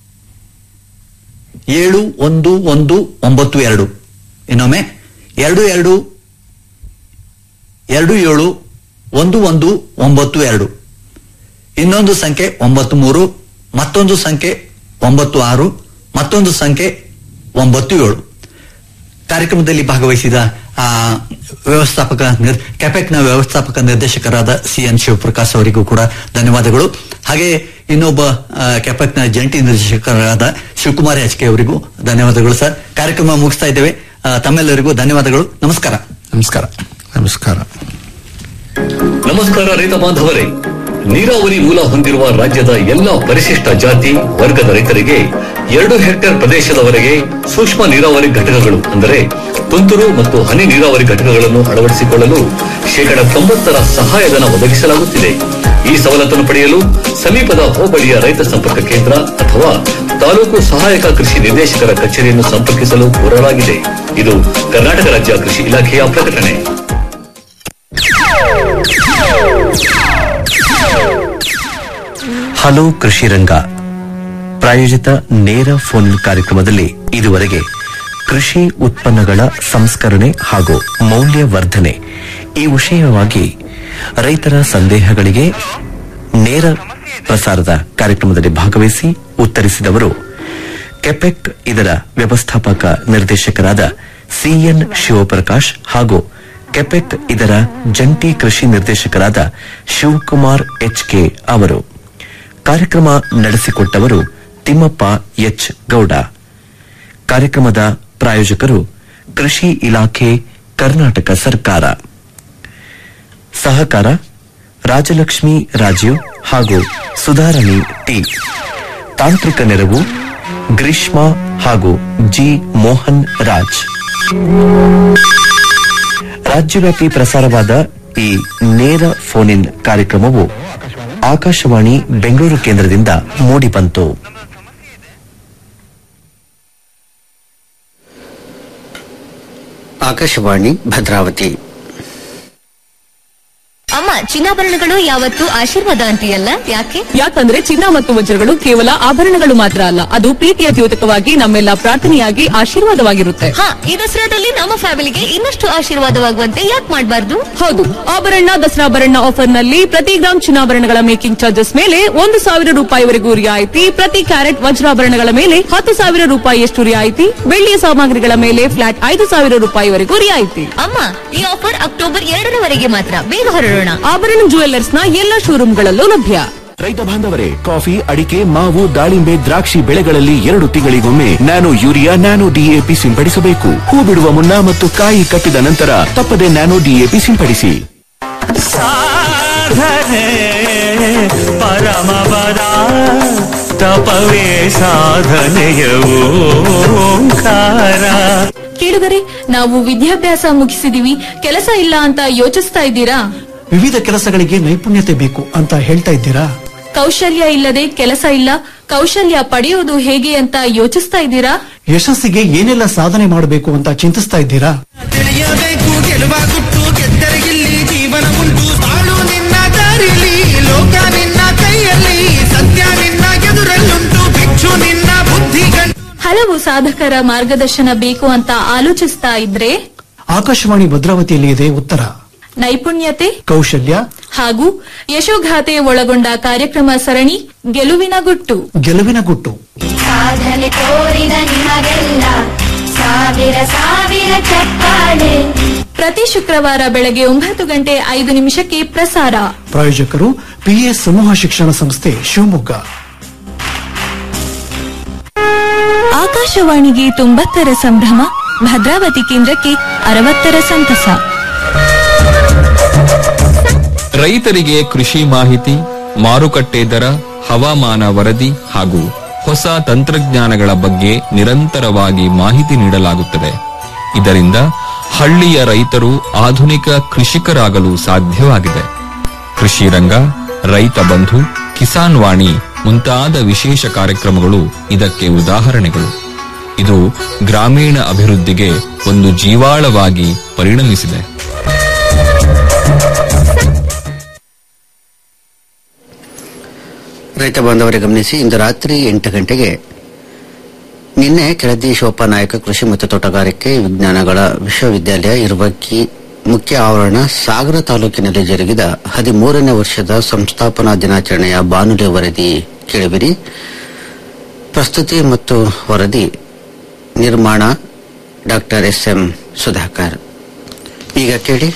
ಏಳು ಒಂದು ಒಂದು ಒಂಬತ್ತು ಎರಡು ಇನ್ನೊಮ್ಮೆ ಎರಡು ಎರಡು ಎರಡು ಏಳು ಒಂದು ಒಂದು ಒಂಬತ್ತು ಎರಡು ಇನ್ನೊಂದು ಸಂಖ್ಯೆ ಒಂಬತ್ತು ಮೂರು ಮತ್ತೊಂದು ಸಂಖ್ಯೆ ಒಂಬತ್ತು ಆರು ಮತ್ತೊಂದು ಸಂಖ್ಯೆ ಒಂಬತ್ತು ಏಳು ಕಾರ್ಯಕ್ರಮದಲ್ಲಿ ಭಾಗವಹಿಸಿದ ಆ, ವ್ಯವಸ್ಥಾಪಕ ನಿರ್- ಕೆಪೆಕ್ನ ವ್ಯವಸ್ಥಾಪಕ ನಿರ್ದೇಶಕರಾದ ಸಿ ಎನ್ ಶಿವಪ್ರಕಾಶ್ ಅವರಿಗೂ ಕೂಡ ಧನ್ಯವಾದಗಳು ಹಾಗೆ ಇನ್ನೊಬ್ಬ ಆ, ಕೆಪೆಕ್ನ ಜಂಟಿ ನಿರ್ದೇಶಕರಾದ ಶಿವಕುಮಾರ್ ಎಚ್ ಕೆ ಅವರಿಗೂ ಧನ್ಯವಾದಗಳು ಸರ್ ಕಾರ್ಯಕ್ರಮ ಮುಗಿಸ್ತಾ ಇದ್ದೇವೆ ಆ, ತಮ್ಮೆಲ್ಲರಿಗೂ ಧನ್ಯವಾದಗಳು ನಮಸ್ಕಾರ ನಮಸ್ಕಾರ ನಮಸ್ಕಾರ ನಮಸ್ಕಾರ ರೈತ ಬಾಂಧವರೇ ನೀರಾವರಿ ಮೂಲ ಹೊಂದಿರುವ ರಾಜ್ಯದ ಎಲ್ಲಾ ಪರಿಶಿಷ್ಟ ಜಾತಿ ವರ್ಗದ ರೈತರಿಗೆ ಎರಡು ಹೆಕ್ಟೇರ್ ಪ್ರದೇಶದವರೆಗೆ ಸೂಕ್ಷ್ಮ ನೀರಾವರಿ ಘಟಕಗಳು ಅಂದರೆ ತುಂತುರು ಮತ್ತು ಹನಿ ನೀರಾವರಿ ಘಟಕಗಳನ್ನು ಅಳವಡಿಸಿಕೊಳ್ಳಲು ಶೇಕಡ ತೊಂಬತ್ತರ ಸಹಾಯಧನ ಒದಗಿಸಲಾಗುತ್ತಿದೆ ಈ ಸವಲತ್ತನ್ನು ಪಡೆಯಲು ಸಮೀಪದ ಹೋಬಳಿಯ ರೈತ ಸಂಪರ್ಕ ಕೇಂದ್ರ ಅಥವಾ ತಾಲೂಕು ಸಹಾಯಕ ಕೃಷಿ ನಿರ್ದೇಶಕರ ಕಚೇರಿಯನ್ನು ಸಂಪರ್ಕಿಸಲು ಕೋರಲಾಗಿದೆ ಇದು ಕರ್ನಾಟಕ ರಾಜ್ಯ ಕೃಷಿ ಇಲಾಖೆಯ ಪ್ರಕಟಣೆ ಹಲೋ ಕೃಷಿ ರಂಗ ಪ್ರಾಯೋಜಿತ ನೇರ ಫೋನ್ ಕಾರ್ಯಕ್ರಮದಲ್ಲಿ ಇದುವರೆಗೆ ಕೃಷಿ ಉತ್ಪನ್ನಗಳ ಸಂಸ್ಕರಣೆ ಹಾಗೂ ಮೌಲ್ಯವರ್ಧನೆ ಈ ವಿಷಯವಾಗಿ ರೈತರ ಸಂದೇಹಗಳಿಗೆ ನೇರ ಪ್ರಸಾರದ ಕಾರ್ಯಕ್ರಮದಲ್ಲಿ ಭಾಗವಹಿಸಿ ಉತ್ತರಿಸಿದವರು ಕೆಪೆಕ್ ಇದರ ವ್ಯವಸ್ಥಾಪಕ ನಿರ್ದೇಶಕರಾದ ಸಿಎನ್ ಶಿವಪ್ರಕಾಶ್ ಹಾಗೂ ಕೆಪೆಕ್ ಇದರ ಜಂಟಿ ಕೃಷಿ ನಿರ್ದೇಶಕರಾದ ಶಿವಕುಮಾರ್ ಎಚ್ಕೆ ಅವರು ಕಾರ್ಯಕ್ರಮ ನಡೆಸಿಕೊಟ್ಟವರು ತಿಮ್ಮಪ್ಪ ಎಚ್ ಗೌಡ ಕಾರ್ಯಕ್ರಮದ ಪ್ರಾಯೋಜಕರು ಕೃಷಿ ಇಲಾಖೆ ಕರ್ನಾಟಕ ಸರ್ಕಾರ ಸಹಕಾರ ರಾಜಲಕ್ಷ್ಮಿ ರಾಜೀವ್ ಹಾಗೂ ಸುಧಾರಣಿ ಟಿ ತಾಂತ್ರಿಕ ನೆರವು ಗ್ರೀಷ್ಮಾ ಹಾಗೂ ಜಿ ಮೋಹನ್ ರಾಜ್ ರಾಜ್ಯವ್ಯಾಪಿ ಪ್ರಸಾರವಾದ ಈ ನೇರ ಫೋನ್ ಇನ್ ಕಾರ್ಯಕ್ರಮವು ಆಕಾಶವಾಣಿ ಬೆಂಗಳೂರು ಕೇಂದ್ರದಿಂದ ಮೂಡಿಬಂತು ಆಕಾಶವಾಣಿ ಭದ್ರಾವತಿ ಅಮ್ಮ ಚಿನ್ನಾಭರಣಗಳು ಯಾವತ್ತು ಆಶೀರ್ವಾದ ಅಂತೀಯಲ್ಲ ಯಾಕೆ ಯಾಕಂದ್ರೆ ಚಿನ್ನ ಮತ್ತು ವಜ್ರಗಳು ಕೇವಲ ಆಭರಣಗಳು ಮಾತ್ರ ಅಲ್ಲ ಅದು ಪ್ರೀತಿಯ ದ್ಯೋತಕವಾಗಿ ನಮ್ಮೆಲ್ಲ ಪ್ರಾರ್ಥನೆಯಾಗಿ ಆಶೀರ್ವಾದವಾಗಿರುತ್ತೆ ಹಾ ಈ ದಸರಾದಲ್ಲಿ ನಮ್ಮ ಫ್ಯಾಮಿಲಿಗೆ ಇನ್ನಷ್ಟು ಆಶೀರ್ವಾದವಾಗುವಂತೆ ಯಾಕೆ ಮಾಡಬಾರ್ದು ಹೌದು ಆಭರಣ ದಸರಾಭರಣ ಆಫರ್ ನಲ್ಲಿ ಪ್ರತಿ ಗ್ರಾಮ್ ಚಿನ್ನಾಭರಣಗಳ ಮೇಕಿಂಗ್ ಚಾರ್ಜಸ್ ಮೇಲೆ ಒಂದು ಸಾವಿರ ರೂಪಾಯಿವರೆಗೂ ರಿಯಾಯಿತಿ ಪ್ರತಿ ಕ್ಯಾರೆಟ್ ವಜ್ರಾಭರಣಗಳ ಮೇಲೆ ಹತ್ತು ಸಾವಿರ ರೂಪಾಯಿಯಷ್ಟು ರಿಯಾಯಿತಿ ಬೆಳ್ಳಿಯ ಸಾಮಗ್ರಿಗಳ ಮೇಲೆ ಫ್ಲಾಟ್ ಐದು ಸಾವಿರ ರೂಪಾಯಿವರೆಗೂ ರಿಯಾಯಿತಿ ಅಮ್ಮ ಈ ಆಫರ್ ಅಕ್ಟೋಬರ್ ಎರಡರವರೆಗೆ ಮಾತ್ರ ಬೇಗ ಹೊರಡೋಣ ಆಭರಣ ಜುವೆಲ್ಲರ್ಸ್ ನ ಎಲ್ಲ ಶೋರೂಮ್ಗಳಲ್ಲೂ ಲಭ್ಯ ರೈತ ಬಾಂಧವರೇ ಕಾಫಿ ಅಡಿಕೆ ಮಾವು ದಾಳಿಂಬೆ ದ್ರಾಕ್ಷಿ ಬೆಳೆಗಳಲ್ಲಿ ಎರಡು ತಿಂಗಳಿಗೊಮ್ಮೆ ನ್ಯಾನೋ ಯೂರಿಯಾ ನ್ಯಾನೋ ಡಿಎಪಿ ಸಿಂಪಡಿಸಬೇಕು ಹೂ ಬಿಡುವ ಮುನ್ನ ಮತ್ತು ಕಾಯಿ ಕಟ್ಟಿದ ನಂತರ ತಪ್ಪದೆ ನ್ಯಾನೋ ಡಿಎಪಿ ಸಿಂಪಡಿಸಿ ಸಾಧನೆ ಪರಮಪದ ತಪವೇ ಸಾಧನೆಯ ಓಂಕಾರ ಕೇಳಿದರೆ ನಾವು ವಿದ್ಯಾಭ್ಯಾಸ ಮುಗಿಸಿದೀವಿ ಕೆಲಸ ಇಲ್ಲ ಅಂತ ಯೋಚಿಸ್ತಾ ಇದ್ದೀರಾ ವಿವಿಧ ಕೆಲಸಗಳಿಗೆ ನೈಪುಣ್ಯತೆ ಬೇಕು ಅಂತ ಹೇಳ್ತಾ ಇದ್ದೀರಾ ಕೌಶಲ್ಯ ಇಲ್ಲದೆ ಕೆಲಸ ಇಲ್ಲ ಕೌಶಲ್ಯ ಪಡೆಯೋದು ಹೇಗೆ ಅಂತ ಯೋಚಿಸ್ತಾ ಇದ್ದೀರಾ ಯಶಸ್ಸಿಗೆ ಏನೆಲ್ಲ ಸಾಧನೆ ಮಾಡಬೇಕು ಅಂತ ಚಿಂತಿಸ್ತಾ ಇದ್ದೀರಾ ತಿಳಿಯಬೇಕು ಗೆಲುವ ಗುಟ್ಟು ಗೆದ್ದರಿಗಿಲ್ಲಿ ಜೀವನ ಉಂಟು ಬಾಳು ನಿನ್ನ ದಾರಿಲಿ ಲೋಕ ನಿನ್ನ ಕೈಯಲ್ಲಿ ಸತ್ಯ ನಿನ್ನ ಎದುರಲ್ಲುಂಟು ಭಿಕ್ಷು ನಿನ್ನ ಬುದ್ಧಿ ಹಲವು ಸಾಧಕರ ಮಾರ್ಗದರ್ಶನ ಬೇಕು ಅಂತ ಆಲೋಚಿಸ್ತಾ ಇದ್ರೆ ಆಕಾಶವಾಣಿ ಭದ್ರಾವತಿಯಲ್ಲಿ ಇದೆ ಉತ್ತರ ನೈಪುಣ್ಯತೆ ಕೌಶಲ್ಯ ಹಾಗೂ ಯಶೋಗಾಥೆ ಒಳಗೊಂಡ ಕಾರ್ಯಕ್ರಮ ಸರಣಿ ಗೆಲುವಿನ ಗುಟ್ಟು ಗೆಲುವಿನ ಗುಟ್ಟು ಸಾಧನೆ ತೋರಿದ ನಿಮಗೆಲ್ಲ ಸಾವಿರ ಸಾವಿರ ಚಪ್ಪಾಳೆ ಪ್ರತಿ ಶುಕ್ರವಾರ ಬೆಳಗ್ಗೆ ಒಂಬತ್ತು ಗಂಟೆ ಐದು ನಿಮಿಷಕ್ಕೆ ಪ್ರಸಾರ ಪ್ರಾಯೋಜಕರು ಪಿಎಸ್ ಸಮೂಹ ಶಿಕ್ಷಣ ಸಂಸ್ಥೆ ಶಿವಮೊಗ್ಗ ಆಕಾಶವಾಣಿಗೆ ತೊಂಬತ್ತರ ಸಂಭ್ರಮ ಭದ್ರಾವತಿ ಕೇಂದ್ರಕ್ಕೆ ಅರವತ್ತರ ಸಂತಸ ರೈತರಿಗೆ ಕೃಷಿ ಮಾಹಿತಿ ಮಾರುಕಟ್ಟೆ ದರ ಹವಾಮಾನ ವರದಿ ಹಾಗೂ ಹೊಸ ತಂತ್ರಜ್ಞಾನಗಳ ಬಗ್ಗೆ ನಿರಂತರವಾಗಿ ಮಾಹಿತಿ ನೀಡಲಾಗುತ್ತದೆ ಇದರಿಂದ ಹಳ್ಳಿಯ ರೈತರು ಆಧುನಿಕ ಕೃಷಿಕರಾಗಲು ಸಾಧ್ಯವಾಗಿದೆ ಕೃಷಿ ರಂಗ ರೈತ ಬಂಧು ಕಿಸಾನ್ ವಾಣಿ ಮುಂತಾದ ವಿಶೇಷ ಕಾರ್ಯಕ್ರಮಗಳು ಇದಕ್ಕೆ ಉದಾಹರಣೆಗಳು ಇದು ಗ್ರಾಮೀಣ ಅಭಿವೃದ್ಧಿಗೆ ಒಂದು ಜೀವಾಳವಾಗಿ ಪರಿಣಮಿಸಿದೆ ರೈತ ಬಾಂಧವರೇ ಗಮನಿಸಿ ಇಂದು ರಾತ್ರಿ ಎಂಟು ಗಂಟೆಗೆ ನಿನ್ನೆ ಕೆಳದಿ ಶೋಭಾ ನಾಯಕ ಕೃಷಿ ಮತ್ತು ತೋಟಗಾರಿಕೆ ವಿಜ್ಞಾನಗಳ ವಿಶ್ವವಿದ್ಯಾಲಯ ಇರುವಕ್ಕಿ ಮುಖ್ಯ ಆವರಣ ಸಾಗರ ತಾಲೂಕಿನಲ್ಲಿ ಜರುಗಿದ ಹದಿಮೂರನೇ ವರ್ಷದ ಸಂಸ್ಥಾಪನಾ ದಿನಾಚರಣೆಯ ಬಾನುಲಿ ವರದಿ ಕೇಳಿಬಿರಿ ಪ್ರಸ್ತುತಿ ಮತ್ತು ವರದಿ ನಿರ್ಮಾಣ ಡಾಕ್ಟರ್ ಎಸ್ ಎಂ ಸುಧಾಕರ್ ಈಗ ಕೇಳಿ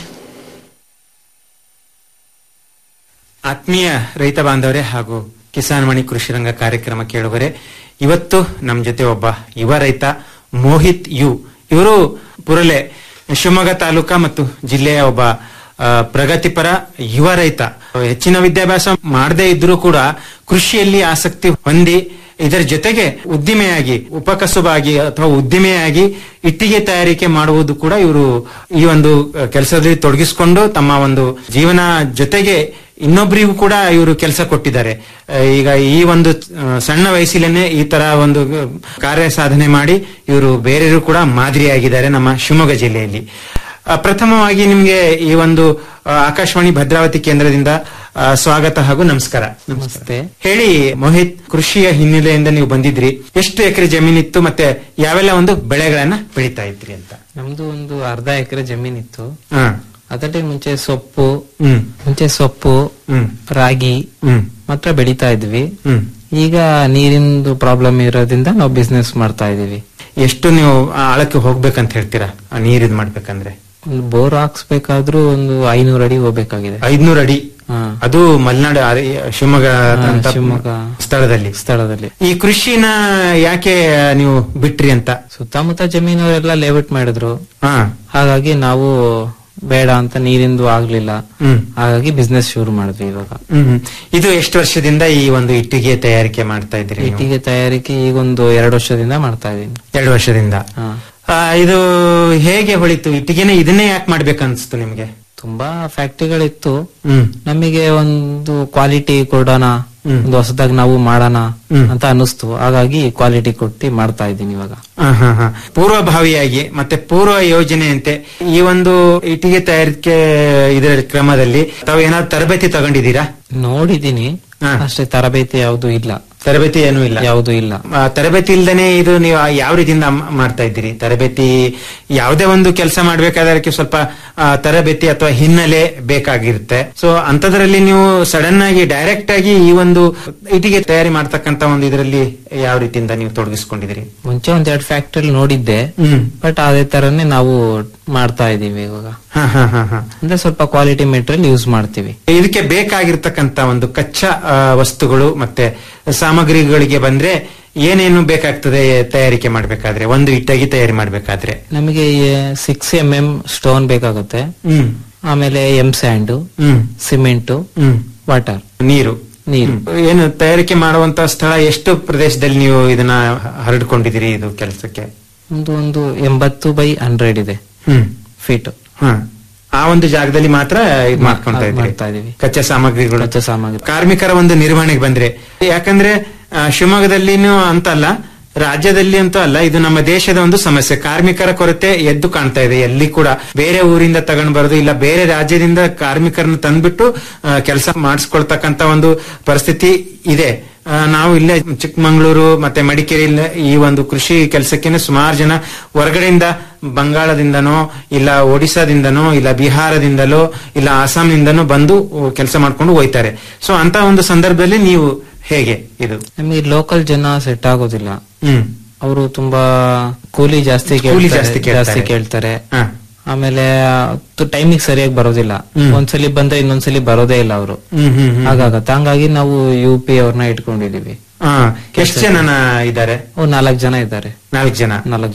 ಆತ್ಮೀಯ ರೈತ ಬಾಂಧವರೇ ಹಾಗೂ ಕಿಸಾನ್ ಮಣಿ ಕೃಷಿ ರಂಗ ಕಾರ್ಯಕ್ರಮ ಕೇಳುವರೆ ಇವತ್ತು ನಮ್ಮ ಜೊತೆ ಒಬ್ಬ ಯುವ ರೈತ ಮೋಹಿತ್ ಯು ಇವರು ಪುರಲೆ ಶಿವಮೊಗ್ಗ ತಾಲೂಕಾ ಮತ್ತು ಜಿಲ್ಲೆಯ ಒಬ್ಬ ಆ, ಪ್ರಗತಿಪರ ಯುವ ರೈತ ಹೆಚ್ಚಿನ ವಿದ್ಯಾಭ್ಯಾಸ ಮಾಡದೇ ಇದ್ರೂ ಕೂಡ ಕೃಷಿಯಲ್ಲಿ ಆಸಕ್ತಿ ಹೊಂದಿ ಇದರ ಜೊತೆಗೆ ಉದ್ದಿಮೆಯಾಗಿ ಉಪಕಸುಬಾಗಿ ಅಥವಾ ಉದ್ದಿಮೆಯಾಗಿ ಇಟ್ಟಿಗೆ ತಯಾರಿಕೆ ಮಾಡುವುದು ಕೂಡ ಇವರು ಈ ಒಂದು ಕೆಲಸದಲ್ಲಿ ತೊಡಗಿಸಿಕೊಂಡು ತಮ್ಮ ಒಂದು ಜೀವನ ಜೊತೆಗೆ ಇನ್ನೊಬ್ಬರಿಗೂ ಕೂಡ ಇವರು ಕೆಲಸ ಕೊಟ್ಟಿದ್ದಾರೆ ಆ, ಈಗ ಈ ಒಂದು ಆ, ಸಣ್ಣ ವಯಸ್ಸಿಲೇನೆ ಈ ತರ ಒಂದು ಆ, ಕಾರ್ಯ ಸಾಧನೆ ಮಾಡಿ ಇವರು ಬೇರೆಯವರು ಕೂಡ ಮಾದರಿಯಾಗಿದ್ದಾರೆ ನಮ್ಮ ಶಿವಮೊಗ್ಗ ಜಿಲ್ಲೆಯಲ್ಲಿ ಆ, ಪ್ರಥಮವಾಗಿ ನಿಮ್ಗೆ ಈ ಒಂದು ಆ, ಆಕಾಶವಾಣಿ ಭದ್ರಾವತಿ ಕೇಂದ್ರದಿಂದ ಆ, ಸ್ವಾಗತ ಹಾಗೂ ನಮಸ್ಕಾರ ನಮಸ್ತೆ ಹೇಳಿ ಮೋಹಿತ್ ಕೃಷಿಯ ಹಿನ್ನೆಲೆಯಿಂದ ನೀವು ಬಂದಿದ್ರಿ ಎಷ್ಟು ಎಕರೆ ಜಮೀನಿತ್ತು ಮತ್ತೆ ಯಾವೆಲ್ಲ ಒಂದು ಬೆಳೆಗಳನ್ನ ಬೆಳೀತಾ ಇದ್ರಿ ಅಂತ ನಮ್ದು ಒಂದು ಅರ್ಧ ಎಕರೆ ಜಮೀನಿತ್ತು ಹಾ ಅದರಲ್ಲಿ ಮುಂಚೆ ಸೊಪ್ಪು ಹ್ಮ್ ಮುಂಚೆ ಸೊಪ್ಪು ಹ್ಮ್ ರಾಗಿ ಹ್ಮ್ ಮಾತ್ರ ಬೆಳೀತಾ ಇದ್ವಿ ಹ್ಮ್ ಈಗ ನೀರಿಂದು ಪ್ರಾಬ್ಲಮ್ ಇರೋದ್ರಿಂದ ನಾವು ಬಿಸ್ನೆಸ್ ಮಾಡ್ತಾ ಇದೀವಿ ಎಷ್ಟು ನೀವು ಆ ಆಳಕ್ಕೆ ಹೋಗ್ಬೇಕಂತ ಹೇಳ್ತೀರಾ ಆ ನೀರ್ ಇದ್ ಮಾಡ್ಬೇಕಂದ್ರೆ ಒಂದು ಬೋರ್ ಹಾಕ್ಸ್ಬೇಕಾದ್ರೂ ಒಂದು ಐನೂರು ಅಡಿ ಹೋಗ್ಬೇಕಾಗಿದೆ ಐದ್ನೂರ್ ಅಡಿ ಹಾ. ಅದು ಮಲೆನಾಡು ಅರೆ- ಶಿವಮೊಗ್ಗ ಹಾ, ಅಂತ ಶಿವಮೊಗ್ಗ ಸ್ಥಳದಲ್ಲಿ ಸ್ಥಳದಲ್ಲಿ ಈ ಕೃಷಿನ ಯಾಕೆ ನೀವು ಬಿಟ್ರಿ ಅಂತ ಸುತ್ತಮುತ್ತ ಜಮೀನವರೆಲ್ಲ ಲೇಔಟ್ ಮಾಡಿದ್ರು ಹಾ ಹಾಗಾಗಿ ನಾವು ಬೇಡ ಅಂತ ನೀರಿಂದು ಆಗ್ಲಿಲ್ಲ ಹ್ಮ್ ಹಾಗಾಗಿ ಬಿಸ್ನೆಸ್ ಶುರು ಮಾಡಿದ್ವಿ ಇವಾಗ ಹ್ಮ್ ಹ್ಮ್. ಇದು ಎಷ್ಟು ವರ್ಷದಿಂದ ಈ ಒಂದು ಇಟ್ಟಿಗೆ ತಯಾರಿಕೆ ಮಾಡ್ತಾ ಇದ್ರಿ ನೀವು? ಇಟ್ಟಿಗೆ ತಯಾರಿಕೆ ಈಗ ಒಂದು ಎರಡು ವರ್ಷದಿಂದ ಮಾಡ್ತಾ ಇದೀನಿ ಎರಡು ವರ್ಷದಿಂದ ಹಾ. ಆ, ಇದು ಹೇಗೆ ಹೊಳಿತು ಇಟ್ಟಿಗೆನೆ ಇದನ್ನೇ ಯಾಕೆ ಮಾಡ್ಬೇಕನ್ಸ್ತು ನಿಮ್ಗೆ ತುಂಬಾ ಫ್ಯಾಕ್ಟ್ರಿಗಳಿತ್ತು ಹ್ಮ್ ನಮಗೆ ಒಂದು ಕ್ವಾಲಿಟಿ ಕೊಡೋಣ ಹ್ಮ್. ಒಂದು ಹೊಸದಾಗಿ ನಾವು ಮಾಡೋಣ ಹ್ಮ್. ಅಂತ ಅನಿಸ್ತು ಹಾಗಾಗಿ ಕ್ವಾಲಿಟಿ ಕೊಟ್ಟು ಮಾಡ್ತಾ ಇದ್ದೀನಿ ಇವಾಗ ಆ, ಹಾ, ಹಾ. ಪೂರ್ವಭಾವಿಯಾಗಿ ಮತ್ತೆ ಪೂರ್ವ ಯೋಜನೆಯಂತೆ ಈ ಒಂದು ಇಟ್ಟಿಗೆ ತಯಾರಿಕೆ ಇದರ ಕ್ರಮದಲ್ಲಿ ತಾವು ಏನಾದ್ರು ತರಬೇತಿ ತಗೊಂಡಿದ್ದೀರಾ ನೋಡಿದೀನಿ ಅಷ್ಟೇ ತರಬೇತಿ ಯಾವುದು ಇಲ್ಲ ತರಬೇತಿ ಏನೂ ಇಲ್ಲ ಯಾವುದು ಇಲ್ಲ ಆ, ತರಬೇತಿ ಇಲ್ದೇನೆ ಇದು ನೀವು ಯಾವ ರೀತಿಯಿಂದ ಮ- ಮಾಡ್ತಾ ಇದ್ದೀರಿ ತರಬೇತಿ ಯಾವುದೇ ಒಂದು ಕೆಲಸ ಮಾಡ್ಬೇಕಾದ್ರೆ ಅದಕ್ಕೆ ಸ್ವಲ್ಪ ಆ, ತರಬೇತಿ ಅಥವಾ ಹಿನ್ನೆಲೆ ಬೇಕಾಗಿರುತ್ತೆ ಸೊ ಅಂತದ್ರಲ್ಲಿ ನೀವು ಸಡನ್ ಆಗಿ ಡೈರೆಕ್ಟ್ ಆಗಿ ಈ ಒಂದು ಇಟಿಗೆ ತಯಾರಿ ಮಾಡ್ತಕ್ಕಂತ ಒಂದು ಇದರಲ್ಲಿ ಯಾವ ರೀತಿಯಿಂದ ನೀವು ತೊಡಗಿಸ್ಕೊಂಡಿದ್ದೀರಿ ಮುಂಚೆ ಒಂದ್ ಎರಡು ಫ್ಯಾಕ್ಟ್ರಿ ನೋಡಿದ್ದೆ ಹ್ಮ್ ಬಟ್ ಅದೇ ತರನೇ ನಾವು ಮಾಡ್ತಾ ಇದೀವಿ ಇವಾಗ ಹಾ ಹಾ ಹಾ ಹಾ ಅಂದ್ರೆ ಸ್ವಲ್ಪ ಕ್ವಾಲಿಟಿ ಮೆಟೀರಿಯಲ್ ಯೂಸ್ ಮಾಡ್ತೀವಿ ಇದಕ್ಕೆ ಬೇಕಾಗಿರ್ತಕ್ಕಂತ ಒಂದು ಕಚ್ಚಾ ಆ, ವಸ್ತುಗಳು ಮತ್ತೆ ಸಾಮಗ್ರಿಗಳಿಗೆ ಬಂದ್ರೆ ಏನೇನು ಬೇಕಾಗ್ತದೆ ತಯಾರಿಕೆ ಮಾಡ್ಬೇಕಾದ್ರೆ ಒಂದು ಇಟ್ಟಾಗಿ ತಯಾರಿ ಮಾಡ್ಬೇಕಾದ್ರೆ ನಮಗೆ ಸಿಕ್ಸ್ ಎಂ ಎಂ ಸ್ಟೋನ್ ಬೇಕಾಗುತ್ತೆ ಹ್ಮ್ ಆಮೇಲೆ M sand hmm cement hmm water ನೀರು ನೀರು ಏನು ತಯಾರಿಕೆ ಮಾಡುವಂತ ಸ್ಥಳ ಎಷ್ಟು ಪ್ರದೇಶದಲ್ಲಿ ನೀವು ಇದನ್ನ ಹರಡ್ಕೊಂಡಿದ್ದೀರಿ ಇದು ಕೆಲಸಕ್ಕೆ ಒಂದು ಒಂದು ಎಂಬತ್ತು ಬೈ ಹಂಡ್ರೆಡ್ ಇದೆ ಹ್ಮ್ ಫೀಟ್ ಹ ಆ ಒಂದು ಜಾಗದಲ್ಲಿ ಮಾತ್ರ ಇದು ಮಾಡ್ಕೊಂತ ಮಾಡ್ತಾ ಇದ್ದೀರಿ ಇದೀವಿ ಕಚ್ಚಾ ಸಾಮಗ್ರಿಗಳು ಕಚ್ಚಾ ಸಾಮಗ್ರಿ ಕಾರ್ಮಿಕರ ಒಂದು ನಿರ್ವಹಣೆಗೆ ಬಂದ್ರೆ ಯಾಕಂದ್ರೆ ಆ, ಶಿವಮೊಗ್ಗದಲ್ಲಿನೂ ಅಂತಲ್ಲ ರಾಜ್ಯದಲ್ಲಿ ಅಂತೂ ಅಲ್ಲ ಇದು ನಮ್ಮ ದೇಶದ ಒಂದು ಸಮಸ್ಯೆ ಕಾರ್ಮಿಕರ ಕೊರತೆ ಎದ್ದು ಕಾಣ್ತಾ ಇದೆ ಎಲ್ಲಿ ಕೂಡ ಬೇರೆ ಊರಿಂದ ತಗೊಂಡ್ ಬರೋದು ಇಲ್ಲ ಬೇರೆ ರಾಜ್ಯದಿಂದ ಕಾರ್ಮಿಕರನ್ನ ತಂದ್ಬಿಟ್ಟು ಕೆಲಸ ಮಾಡಿಸ್ಕೊಳ್ತಕ್ಕಂತ ಒಂದು ಪರಿಸ್ಥಿತಿ ಇದೆ ಆ, ನಾವು ಇಲ್ಲೇ ಚಿಕ್ಕಮಂಗ್ಳೂರು ಮತ್ತೆ ಮಡಿಕೇರಿ ಈ ಒಂದು ಕೃಷಿ ಕೆಲಸಕ್ಕೆ ಸುಮಾರು ಜನ ಹೊರಗಡೆಯಿಂದ ಬಂಗಾಳದಿಂದನೋ ಇಲ್ಲ ಒಡಿಸಾದಿಂದನೋ ಇಲ್ಲ ಬಿಹಾರದಿಂದಲೋ ಇಲ್ಲ ಆಸಾಂನಿಂದನೋ ಬಂದು ಕೆಲಸ ಮಾಡ್ಕೊಂಡು ಹೋಯ್ತಾರೆ ಸೊ ಅಂತ ಒಂದು ಸಂದರ್ಭದಲ್ಲಿ ನೀವು ಹೇಗೆ ಇದು ನಮಗೆ ಲೋಕಲ್ ಜನ ಸೆಟ್ ಆಗೋದಿಲ್ಲ ಹ್ಮ್ ಅವರು ತುಂಬಾ ಕೂಲಿ ಜಾಸ್ತಿ ಕೂಲಿ ಕೇಳ್ತಾರೆ, ಜಾಸ್ತಿ ಕೇಳ್ತಾರೆ. ಜಾಸ್ತಿ ಕೇಳ್ತಾರೆ ಹ. ಆಮೇಲೆ ಟೈಮಿಗೆ ಸರಿಯಾಗಿ ಬರೋದಿಲ್ಲ ಹ್ಮ್. ಒಂದ್ಸಲಿ ಬಂದ್ರೆ ಇನ್ನೊಂದ್ಸಲಿ ಬರೋದೇ ಇಲ್ಲ ಅವರು ಹ್ಮ್ ಹ್ಮ್ ಹ್ಮ್ ಹಾಗಾಗತ್ತೆ ಹಂಗಾಗಿ ನಾವು ಯು ಪಿ ಅವ್ರನ್ನ ಇಟ್ಕೊಂಡಿದೀವಿ ಹಾ ಎಷ್ಟು ಜನ ಇದ್ದಾರೆ ಅವ್ರು ನಾಲ್ಕು ಜನ ಇದ್ದಾರೆ ನಾಲ್ಕು ಜನ ನಾಲ್ಕು ಜನ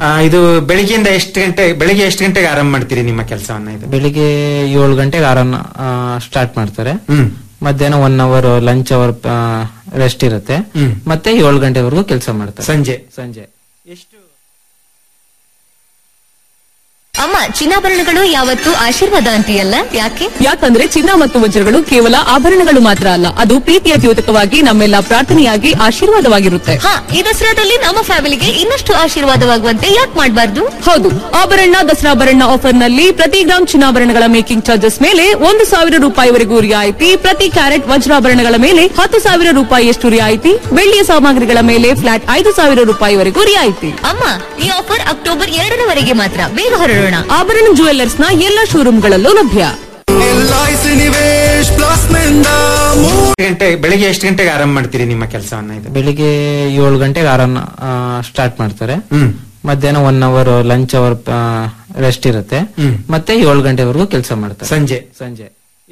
ಆ, ಇದು ಬೆಳಿಗ್ಗೆಯಿಂದ ಎಷ್ಟು ಗಂಟೆ ಬೆಳಿಗ್ಗೆ ಎಷ್ಟು ಗಂಟೆಗೆ ಆರಂಭ ಮಾಡ್ತೀರಿ ನಿಮ್ಮ ಕೆಲಸವನ್ನ ಇದು ಬೆಳಿಗ್ಗೆ ಏಳು ಗಂಟೆಗೆ ಆರನ್ನ ಸ್ಟಾರ್ಟ್ ಮಾಡ್ತಾರೆ ಹ್ಮ್ ಮಧ್ಯಾಹ್ನ one hour lunch hour rest ಇರುತ್ತೆ ಹ್ಮ್. ಮತ್ತೆ ಏಳು ಗಂಟೆವರೆಗೂ ಕೆಲಸ ಮಾಡ್ತಾರೆ ಸಂಜೆ ಸಂಜೆ ಅಮ್ಮ ಚಿನ್ನಾಭರಣಗಳು ಯಾವತ್ತು ಆಶೀರ್ವಾದ ಅಂತೀಯಲ್ಲ ಯಾಕೆ ಯಾಕಂದ್ರೆ ಚಿನ್ನ ಮತ್ತು ವಜ್ರಗಳು ಕೇವಲ ಆಭರಣಗಳು ಮಾತ್ರ ಅಲ್ಲ ಅದು ಪ್ರೀತಿಯ ದ್ಯೋತಕವಾಗಿ ನಮ್ಮೆಲ್ಲ ಪ್ರಾರ್ಥನೆಯಾಗಿ ಆಶೀರ್ವಾದವಾಗಿರುತ್ತೆ ಹಾ ಈ ದಸರಾದಲ್ಲಿ ನಮ್ಮ ಫ್ಯಾಮಿಲಿಗೆ ಇನ್ನಷ್ಟು ಆಶೀರ್ವಾದವಾಗುವಂತೆ ಯಾಕೆ ಮಾಡಬಾರ್ದು ಹೌದು ಆಭರಣ ದಸರಾಭರಣ ಆಫರ್ ನಲ್ಲಿ ಪ್ರತಿ ಗ್ರಾಮ್ ಚಿನ್ನಾಭರಣಗಳ ಮೇಕಿಂಗ್ ಚಾರ್ಜಸ್ ಮೇಲೆ ಒಂದು ಸಾವಿರ ರೂಪಾಯಿವರೆಗೂ ರಿಯಾಯಿತಿ ಪ್ರತಿ ಕ್ಯಾರೆಟ್ ವಜ್ರಾಭರಣಗಳ ಮೇಲೆ ಹತ್ತು ಸಾವಿರ ರೂಪಾಯಿಯಷ್ಟು ರಿಯಾಯಿತಿ ಬೆಳ್ಳಿಯ ಸಾಮಗ್ರಿಗಳ ಮೇಲೆ ಫ್ಲಾಟ್ ಐದು ಸಾವಿರ ರೂಪಾಯಿವರೆಗೂ ರಿಯಾಯಿತಿ ಅಮ್ಮ ಈ ಆಫರ್ ಅಕ್ಟೋಬರ್ ಎರಡರವರೆಗೆ ಮಾತ್ರ ಬೇಗ ಹೊರಡೋಣ ಆಭರಣ ಜುವೆಲ್ಲರ್ಸ್ ನ ಎಲ್ಲಾ ಶೋರೂಮ್ಗಳಲ್ಲೂ ಲಭ್ಯ ಎಲ್ಐಸಿ ನಿವೇಶ್ ಪ್ಲಸ್ ನಿಂದ ಗಂಟೆ ಬೆಳಿಗ್ಗೆ ಎಷ್ಟು ಗಂಟೆಗೆ ಆರಂಭ ಮಾಡ್ತೀರಿ ನಿಮ್ಮ ಕೆಲಸವನ್ನ ಇದು ಬೆಳಿಗ್ಗೆ ಏಳು ಗಂಟೆಗೆ ಆರನ್ನ ಸ್ಟಾರ್ಟ್ ಮಾಡ್ತಾರೆ ಹ್ಮ್ ಮಧ್ಯಾಹ್ನ one hour lunch hour rest ಇರುತ್ತೆ ಹ್ಮ್. ಮತ್ತೆ ಏಳು ಗಂಟೆವರೆಗೂ ಕೆಲಸ ಮಾಡ್ತಾರೆ ಸಂಜೆ ಸಂಜೆ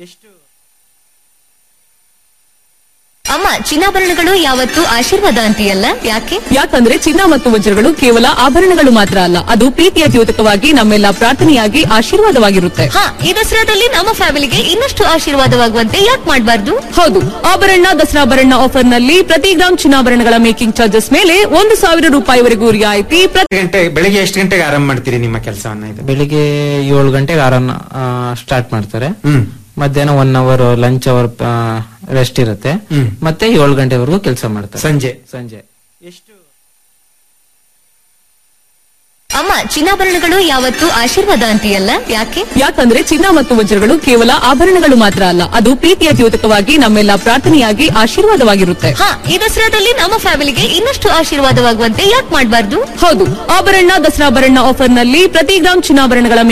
ಅಮ್ಮ ಚಿನ್ನಾಭರಣಗಳು ಯಾವತ್ತು ಆಶೀರ್ವಾದ ಅಂತೀಯಲ್ಲ ಯಾಕೆ ಯಾಕಂದ್ರೆ ಚಿನ್ನ ಮತ್ತು ವಜ್ರಗಳು ಕೇವಲ ಆಭರಣಗಳು ಮಾತ್ರ ಅಲ್ಲ ಅದು ಪ್ರೀತಿಯ ದ್ಯೋತಕವಾಗಿ ನಮ್ಮೆಲ್ಲ ಪ್ರಾರ್ಥನೆಯಾಗಿ ಆಶೀರ್ವಾದವಾಗಿರುತ್ತೆ ಹಾ ಈ ದಸರಾದಲ್ಲಿ ನಮ್ಮ ಫ್ಯಾಮಿಲಿಗೆ ಇನ್ನಷ್ಟು ಆಶೀರ್ವಾದವಾಗುವಂತೆ ಯಾಕೆ ಮಾಡಬಾರ್ದು ಹೌದು ಆಭರಣ ದಸರಾಭರಣ ಆಫರ್ ನಲ್ಲಿ ಪ್ರತಿ ಗ್ರಾಮ್ ಚಿನ್ನಾಭರಣಗಳ ಮೇಕಿಂಗ್ ಚಾರ್ಜಸ್ ಮೇಲೆ ಒಂದು ಸಾವಿರ ರೂಪಾಯಿವರೆಗೂ ರಿಯಾಯಿತಿ ಪ್ರತಿ ಗಂಟೆ ಬೆಳಿಗ್ಗೆ ಎಷ್ಟು ಗಂಟೆಗೆ ಆರಂಭ ಮಾಡ್ತೀರಿ ನಿಮ್ಮ ಕೆಲಸವನ್ನ ಇದು ಬೆಳಿಗ್ಗೆ ಏಳು ಗಂಟೆಗೆ ಆರನ್ನ ಸ್ಟಾರ್ಟ್ ಮಾಡ್ತಾರೆ ಹ್ಮ್ ಮಧ್ಯಾಹ್ನ one hour lunch hour rest ಇರುತ್ತೆ ಹ್ಮ್. ಮತ್ತೆ ಏಳು ಗಂಟೆವರೆಗೂ ಕೆಲಸ ಮಾಡ್ತಾರೆ ಸಂಜೆ ಸಂಜೆ ಅಮ್ಮ ಚಿನ್ನಾಭರಣಗಳು ಯಾವತ್ತು ಆಶೀರ್ವಾದ ಅಂತೀಯಲ್ಲ ಯಾಕೆ ಯಾಕಂದ್ರೆ ಚಿನ್ನ ಮತ್ತು ವಜ್ರಗಳು ಕೇವಲ ಆಭರಣಗಳು ಮಾತ್ರ ಅಲ್ಲ ಅದು ಪ್ರೀತಿಯ ದ್ಯೋತಕವಾಗಿ ನಮ್ಮೆಲ್ಲ ಪ್ರಾರ್ಥನೆಯಾಗಿ ಆಶೀರ್ವಾದವಾಗಿರುತ್ತೆ ಹಾ ಈ ದಸರಾದಲ್ಲಿ ನಮ್ಮ ಫ್ಯಾಮಿಲಿಗೆ ಇನ್ನಷ್ಟು ಆಶೀರ್ವಾದವಾಗುವಂತೆ ಯಾಕೆ ಮಾಡಬಾರ್ದು ಹೌದು ಆಭರಣ ದಸರಾಭರಣ ಆಫರ್ ನಲ್ಲಿ ಪ್ರತಿ ಗ್ರಾಮ್ ಚಿನ್ನಾಭರಣಗಳ